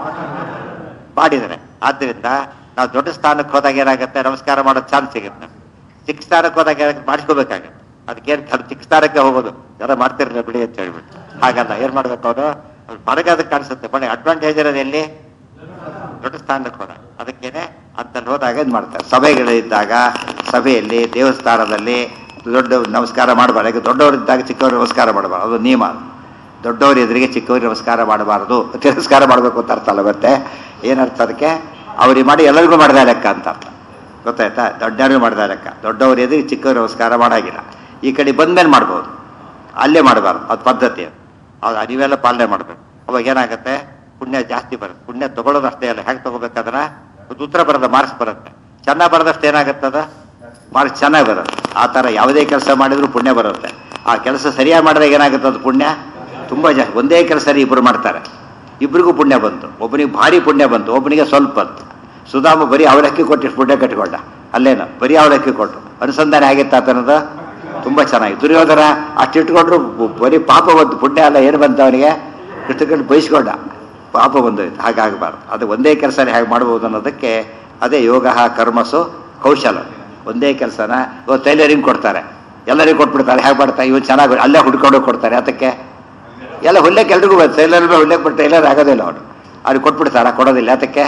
ಮಾಡಿದರೆ ಆದ್ದರಿಂದ ನಾವು ದೊಡ್ಡ ಸ್ಥಾನಕ್ಕೆ ಹೋದಾಗ ಏನಾಗುತ್ತೆ ನಮಸ್ಕಾರ ಮಾಡೋ ಚಾನ್ಸ್ ಸಿಗುತ್ತೆ ಚಿಕ್ಕ ಸ್ಥಾನಕ್ಕೆ ಹೋದಾಗ ಏನಾಗುತ್ತೆ ಮಾಡಿಸ್ಕೋಬೇಕಾಗುತ್ತೆ ಅದಕ್ಕೇನು ಅದು ಚಿಕ್ಕ ಸ್ಥಾನಕ್ಕೆ ಹೋಗೋದು ಯಾರೋ ಮಾಡ್ತಿರಲಿಲ್ಲ ಬಿಡಿ ಅಂತ ಹೇಳ್ಬಿಟ್ಟು ಹಾಗಲ್ಲ ಏನ್ ಮಾಡ್ಬೇಕು ಅವರು ಬಡಗಾದ ಕಾಣಿಸುತ್ತೆ ಬಡ ಅಡ್ವಾಂಟೇಜ್ ಇರೋದು ಎಲ್ಲಿ ದೊಡ್ಡ ಸ್ಥಾನಕ್ಕೆ ಹೋದಾಗ ಅದಕ್ಕೇನೆ ಅಂತಲ್ಲಿ ಹೋದಾಗ ಇದು ಮಾಡ್ತಾರೆ ಸಭೆಗಳಿದ್ದಾಗ ಸಭೆಯಲ್ಲಿ ದೇವಸ್ಥಾನದಲ್ಲಿ ದೊಡ್ಡ ನಮಸ್ಕಾರ ಮಾಡಬಾರ್ದು ಯಾಕೆ ದೊಡ್ಡವರಿದ್ದಾಗ ಚಿಕ್ಕವರು ನಮಸ್ಕಾರ ಮಾಡಬಾರ್ದು ಅದು ನಿಯಮ ಅದು. ದೊಡ್ಡವರ ಎದುರಿಗೆ ಚಿಕ್ಕವರಿಗೆ ನಮಸ್ಕಾರ ಮಾಡಬಾರ್ದು ತಿರಸ್ಕಾರ ಮಾಡಬೇಕು ಅಂತ ಅರ್ಥ ಅಲ್ಲ ಮತ್ತೆ ಏನರ್ಥ ಅದಕ್ಕೆ ಅವ್ರಿಗೆ ಮಾಡಿ ಎಲ್ಲರಿಗೂ ಮಾಡಿದ ಲೆಕ್ಕ ಅಂತ ಅರ್ಥ ಗೊತ್ತಾಯ್ತಾ ದೊಡ್ಡವರಿಗೂ ಮಾಡಿದ ಲೆಕ್ಕ ದೊಡ್ಡವ್ರ ಎದುರಿಗೆ ಚಿಕ್ಕವ್ರು ನಮಸ್ಕಾರ ಮಾಡಾಗಿಲ್ಲ ಈ ಕಡೆ ಬಂದ್ಮೇಲೆ ಮಾಡ್ಬೋದು ಅಲ್ಲೇ ಮಾಡಬಾರ್ದು ಅದು ಪದ್ಧತಿ ಅದು ಅದು ನೀವೆಲ್ಲ ಪಾಲನೆ ಮಾಡಬೇಕು ಅವಾಗ ಏನಾಗುತ್ತೆ ಪುಣ್ಯ ಜಾಸ್ತಿ ಬರುತ್ತೆ ಪುಣ್ಯ ತಗೊಳ್ಳೋದು ಅಷ್ಟೇ ಅಲ್ಲ ಹೇಗೆ ತಗೋಬೇಕಾದ್ರೆ ಒಂದು ಉತ್ತರ ಬರೋದು ಮಾರ್ಕ್ಸ್ ಬರುತ್ತೆ ಚೆನ್ನಾಗಿ ಬರೋದಷ್ಟು ಏನಾಗುತ್ತದ ಮಾರ್ಕ್ಸ್ ಚೆನ್ನಾಗಿ ಬರುತ್ತೆ ಆ ಥರ ಯಾವುದೇ ಕೆಲಸ ಮಾಡಿದ್ರು ಪುಣ್ಯ ಬರುತ್ತೆ ಆ ಕೆಲಸ ಸರಿಯಾಗಿ ಮಾಡಿದಾಗ ಏನಾಗುತ್ತೆ ಅದು ಪುಣ್ಯ ತುಂಬ ಜಾಸ್ತಿ ಒಂದೇ ಕೆಲಸ ಸರಿ ಇಬ್ಬರು ಮಾಡ್ತಾರೆ ಇಬ್ಬರಿಗೂ ಪುಣ್ಯ ಬಂತು ಒಬ್ಬನಿಗೆ ಭಾರಿ ಪುಣ್ಯ ಬಂತು ಒಬ್ಬನಿಗೆ ಸ್ವಲ್ಪ ಬಂತು ಸುಧಾಮ ಬರೀ ಅವಲಕ್ಕಿ ಕೊಟ್ಟು ಪುಣ್ಯ ಕಟ್ಟಿಕೊಂಡ ಅಲ್ಲೇನು ಬರೀ ಅವಲಕ್ಕಿ ಕೊಟ್ಟು ಅನುಸಂಧಾನ ಆಗಿತ್ತ ಆತನದು ತುಂಬ ಚೆನ್ನಾಗಿ ದುರ್ಯೋಧನ ಅಷ್ಟು ಇಟ್ಕೊಂಡ್ರು ಬ- ಬರೀ ಪಾಪ ಬಂತು ಪುಣ್ಯ ಅಲ್ಲ ಏನು ಬಂತು ಅವನಿಗೆ ಇಟ್ಟುಕೊಂಡು ಬಯಸ್ಕೊಂಡ ಪಾಪ ಬಂದೋಯ್ತು ಹಾಗಾಗಬಾರ್ದು ಅದು ಒಂದೇ ಕೆಲಸನ ಹೇಗೆ ಮಾಡ್ಬೋದು ಅನ್ನೋದಕ್ಕೆ ಅದೇ ಯೋಗ ಕರ್ಮಸು ಕೌಶಲ ಒಂದೇ ಕೆಲಸನ ಇವತ್ತು ಟೈಲರಿಂಗ್ ಕೊಡ್ತಾರೆ ಎಲ್ಲರಿಗೂ ಕೊಟ್ಬಿಡ್ತಾರೆ ಹೇಗೆ ಮಾಡ್ತಾರೆ ಇವ್ ಚೆನ್ನಾಗಿ ಅಲ್ಲೇ ಹುಡ್ಕೊಂಡು ಕೊಡ್ತಾರೆ ಅದಕ್ಕೆ ಎಲ್ಲ ಹುಲ್ಲೆಕ್ಕೆ ಎಲ್ರಿಗೂ ಬರ್ತದೆ ಟೈಲರ್ ಹುಲ್ಲೆಕ್ಕೆ ಬಿಟ್ಟು ಟೈಲರ್ ಆಗೋದಿಲ್ಲ ಅವನು ಅವ್ರಿಗೆ ಕೊಟ್ಬಿಡ್ತಾರ ಕೊಡೋದಿಲ್ಲ ಅದಕ್ಕೆ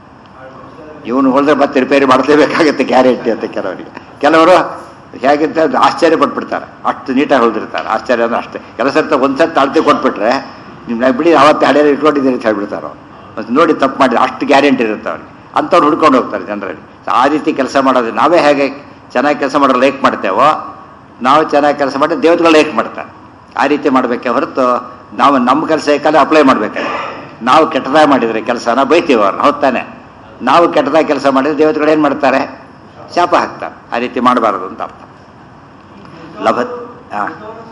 ಇವನು ಹೊಲಿದ್ರೆ ಮತ್ತೆ ರಿಪೇರಿ ಮಾಡಲೇಬೇಕಾಗುತ್ತೆ ಗ್ಯಾರಂಟಿ ಅಂತ ಕೆಲವರಿಗೆ ಕೆಲವರು ಹೇಗಿಂತ ಅದು ಆಶ್ಚರ್ಯ ಪಟ್ಬಿಡ್ತಾರೆ ಅಷ್ಟು ನೀಟಾಗಿ ಹೊಲಿದಿರ್ತಾರೆ ಆಶ್ಚರ್ಯ ಅಂದ್ರೆ ಅಷ್ಟೇ ಕೆಲಸ ಇರ್ತ ಒಂದ್ಸತಿ ಅಳತೆ ಕೊಟ್ಬಿಟ್ರೆ ನಿಮ್ಮ ಬಿಡಿ ಅವತ್ತೆ ಹಳೆಯ ಇಟ್ಕೊಂಡಿದ್ದೀರಿ ಅಂತ ಹೇಳ್ಬಿಡ್ತಾರೆ ಅವ್ರು ಮತ್ತೆ ನೋಡಿ ತಪ್ಪು ಮಾಡಿ ಅಷ್ಟು ಗ್ಯಾರಂಟಿ ಇರುತ್ತೆ ಅವ್ರಿಗೆ ಅಂಥವ್ರು ಹುಡ್ಕೊಂಡು ಹೋಗ್ತಾರೆ ಜನರಲ್ಲಿ ಆ ರೀತಿ ಕೆಲಸ ಮಾಡೋದು ನಾವೇ ಹೇಗೆ ಚೆನ್ನಾಗಿ ಕೆಲಸ ಮಾಡೋರು ಲೈಕ್ ಮಾಡ್ತೇವೋ ನಾವು ಚೆನ್ನಾಗಿ ಕೆಲಸ ಮಾಡಿ ದೇವತೆಗಳು ಲೈಕ್ ಮಾಡ್ತಾರೆ ಆ ರೀತಿ ಮಾಡಬೇಕೆ ಹೊರತು ನಾವು ನಮ್ಮ ಕೆಲಸ ಯಾಕಂದ್ರೆ ಅಪ್ಲೈ ಮಾಡ್ಬೇಕಾದ್ರೆ ನಾವು ಕೆಟ್ಟದಾಗಿ ಮಾಡಿದರೆ ಕೆಲಸನ ಬೈತೀವಿ ಅವ್ರನ್ನ ಹೊತ್ತಾನೆ ನಾವು ಕೆಟ್ಟದಾಗಿ ಕೆಲಸ ಮಾಡಿದ್ರೆ ದೇವತೆಗಳು ಏನು ಮಾಡ್ತಾರೆ ಶಾಪ ಹಾಕ್ತಾರೆ ಆ ರೀತಿ ಮಾಡಬಾರದು ಅಂತ ಅರ್ಥ ಲಭ ಹಾಂ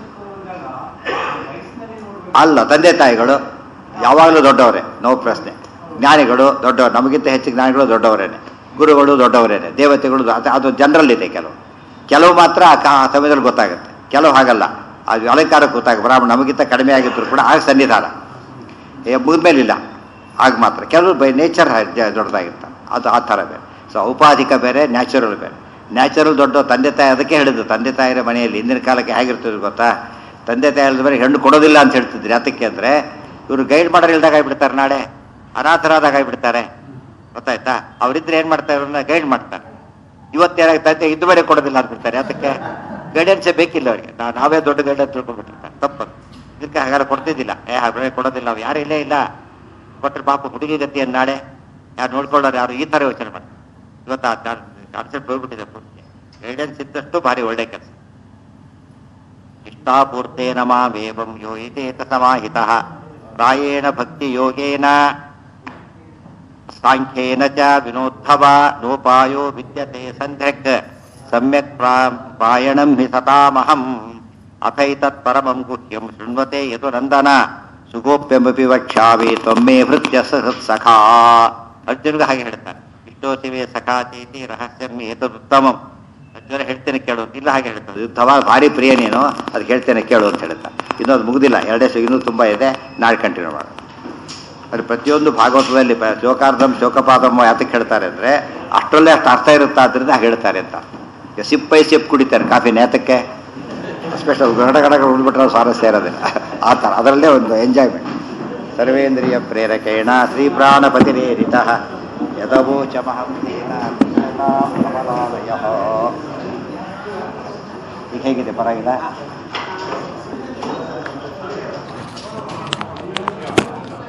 ಅಲ್ಲ ತಂದೆ ತಾಯಿಗಳು ಯಾವಾಗಲೂ ದೊಡ್ಡವರೇ ನೋ ಪ್ರಶ್ನೆ ಜ್ಞಾನಿಗಳು ದೊಡ್ಡವರು ನಮಗಿಂತ ಹೆಚ್ಚು ಜ್ಞಾನಿಗಳು ದೊಡ್ಡವರೇನೆ ಗುರುಗಳು ದೊಡ್ಡವರೇನೆ ದೇವತೆಗಳು ಅದು- ಅದು ಜನರಲ್ ಇದೆ ಕೆಲವು ಕೆಲವು ಮಾತ್ರ ಆ ಕಾ- ಆ ಸಮಯದಲ್ಲಿ ಗೊತ್ತಾಗುತ್ತೆ ಕೆಲವು ಹಾಗಲ್ಲ ಅದು ಅಲಂಕಾರಕ್ಕೆ ಗೊತ್ತಾಗ ಬ್ರಾಹ್ಮಣ ನಮಗಿಂತ ಕಡಿಮೆ ಆಗಿದ್ರು ಕೂಡ ಆಗ ಸನ್ನಿಧಾನ ಏ ಮುಗಿದ್ಮೇಲಿಲ್ಲ ಆಗ ಮಾತ್ರ ಕೆಲವರು ಬೈ ನೇಚರ್ ದೊಡ್ಡದಾಗಿರ್ತಾರೆ ಅದು ಆ ಥರ ಬೇರೆ ಸೊ ಔಪಾಧಿಕ ಬೇರೆ ನ್ಯಾಚುರಲ್ ಬೇರೆ ನ್ಯಾಚುರಲ್ ದೊಡ್ಡ ತಂದೆ ತಾಯಿ ಅದಕ್ಕೆ ಹೇಳಿದ್ದು ತಂದೆ ತಾಯಿರ ಮನೆಯಲ್ಲಿ ಹಿಂದಿನ ಕಾಲಕ್ಕೆ ಹೇಗಿರ್ತದೆ ಗೊತ್ತಾ ತಂದೆ ತಾಯಿ ಹೇಳಿದ ಮೇಲೆ ಹೆಣ್ಣು ಕೊಡೋದಿಲ್ಲ ಅಂತ ಹೇಳ್ತಿದ್ರಿ ಅದಕ್ಕೆ ಅಂದರೆ ಇವರು ಗೈಡ್ ಮಾಡೋರು ಇಲ್ದಾಗ ಆಗಿಬಿಡ್ತಾರೆ ನಾಳೆ ಅನಾಥರಾದಾಗ ಆಗಿಬಿಡ್ತಾರೆ ಗೊತ್ತಾಯ್ತಾ ಅವರಿದ್ರೆ ಏನು ಮಾಡ್ತಾರೆ ಅವ್ರನ್ನ ಗೈಡ್ ಮಾಡ್ತಾರೆ ಇವತ್ತೇನಾಗ್ತೈತೆ ಇದು ಬೇರೆ ಕೊಡೋದಿಲ್ಲ ಅಂತ ಬಿಡ್ತಾರೆ ಅದಕ್ಕೆ ಗೈಡೆನ್ಸೇ ಬೇಕಿಲ್ಲ ಅವರಿಗೆ ನಾವೇ ದೊಡ್ಡ ಗೈಡೆನ್ಸ್ ತಿಳ್ಕೊಂಡ್ಬಿಟ್ಟಿರ್ತಾರೆ ತಪ್ಪದು ಇದಕ್ಕೆ ಹಾಗಾದ್ರೆ ಕೊಡ್ತಿದ್ದಿಲ್ಲ ಏ ಹಾಗೆ ಕೊಡೋದಿಲ್ಲ ನಾವು ಯಾರು ಇಲ್ಲೇ ಇಲ್ಲ ಕೊಟ್ಟರೆ ಪಾಪ ಹುಡುಗಿ ಗತಿಯನ್ನು ನಾಳೆ ಯಾರು ನೋಡ್ಕೊಳ್ಳೋರು ಯಾರು ಈ ಥರ ಯೋಚನೆ ಮಾಡ್ತಾರೆ ಇವತ್ತು ಆ ಕಾನ್ಸೆಪ್ಟ್ ಹೋಗ್ಬಿಟ್ಟಿದೆ ಪೂರ್ತಿ ಗೈಡೆನ್ಸ್ ಇದ್ದಷ್ಟು ಭಾರಿ ಒಳ್ಳೆ ಕೆಲಸ ಇಷ್ಟಾಪೂರ್ತೇನ ಮಾವೇವಂ ಯೋಯಿತೇತ ಸಮಾಹಿತ ಪ್ರಾಯೇಣ ಭಕ್ತಿ ಯೋಗೇನ ಸಾಂಖ್ಯೇನ ಚ ವಿನೋದ್ಭವ ನೋಪಾಯೋ ವಿದ್ಯತೆ ಸಂಧ್ಯಕ್ ಸಮ್ಯಕ್ ಪ್ರಾ- ಪ್ರಾಯಣಂ ಹಿ ಸತಾಮಹಂ ಅಥೈತತ್ ಪರಮಂ ಗುಹ್ಯಂ ಶೃಣ್ವತೆ ಯದು ನಂದನ ಸುಗೋಪ್ಯಮಪಿ ವಕ್ಷ್ಯಾಮಿ ತ್ವಮ್ಮೇ ಭೃತ್ಯ ಸಖಾ ಅರ್ಜುನ್ಗೆ ಹಾಗೆ ಹೇಳ್ತಾನೆ ಇಷ್ಟೋತಿವೆ ಸಖಾಚೇತಿ ರಹಸ್ಯಂ ಏತದುತ್ತಮಂ ಅರ್ಜುನ ಹೇಳ್ತೇನೆ ಕೇಳು ಇಲ್ಲ ಹಾಗೆ ಹೇಳ್ತಾನೆ ಯುದ್ಧವ ಭಾರಿ ಪ್ರಿಯ ನೀನು ಅದಕ್ಕೆ ಹೇಳ್ತೇನೆ ಕೇಳು ಅಂತ ಹೇಳ್ತಾ ಇನ್ನೊಂದು ಮುಗುದಿಲ್ಲ ಎರಡೇ ಸ- ಇನ್ನೂ ತುಂಬ ಇದೆ ನಾಳೆ ಕಂಟಿನ್ಯೂ ಮಾಡೋಣ ಅದು ಪ್ರತಿಯೊಂದು ಭಾಗವತದಲ್ಲಿ ಪ- ಶೋಕಾರ್ಧಂ ಶೋಕಪಾದಂ ಯಾತಕ್ಕೆ ಹೇಳ್ತಾರೆ ಅಂದರೆ ಅಷ್ಟರಲ್ಲೇ ಅಷ್ಟು ಅರ್ಥ ಇರುತ್ತಾ ಆದ್ರಿಂದ ಹಾಗೆ ಹೇಳ್ತಾರೆ ಅಂತ ಈಗ ಸಿಪ್ ಬೈ ಸಿಪ್ ಕುಡಿತಾರೆ ಕಾಫಿ ನೇತಕ್ಕೆ ಸ್ಪೆಷಲ್ ಗಡ ಗಡ ಉಳ್ಬಿಟ್ರೆ ಸ್ವಾರಸ್ಯ ಇರೋದಿಲ್ಲ ಆ ಥರ ಅದರಲ್ಲೇ ಒಂದು ಎಂಜಾಯ್ಮೆಂಟ್ ಸರ್ವೇಂದ್ರಿಯ ಪ್ರೇರಕೇಣ ಶ್ರೀ ಪ್ರಾಣಪತಿರೇರಿತ ಯದವೋಚಮಹಂ ತೇನ ಕಮಲಾಲಯ ಈಗ ಹೇಗಿದೆ ಪರವಾಗಿಲ್ಲ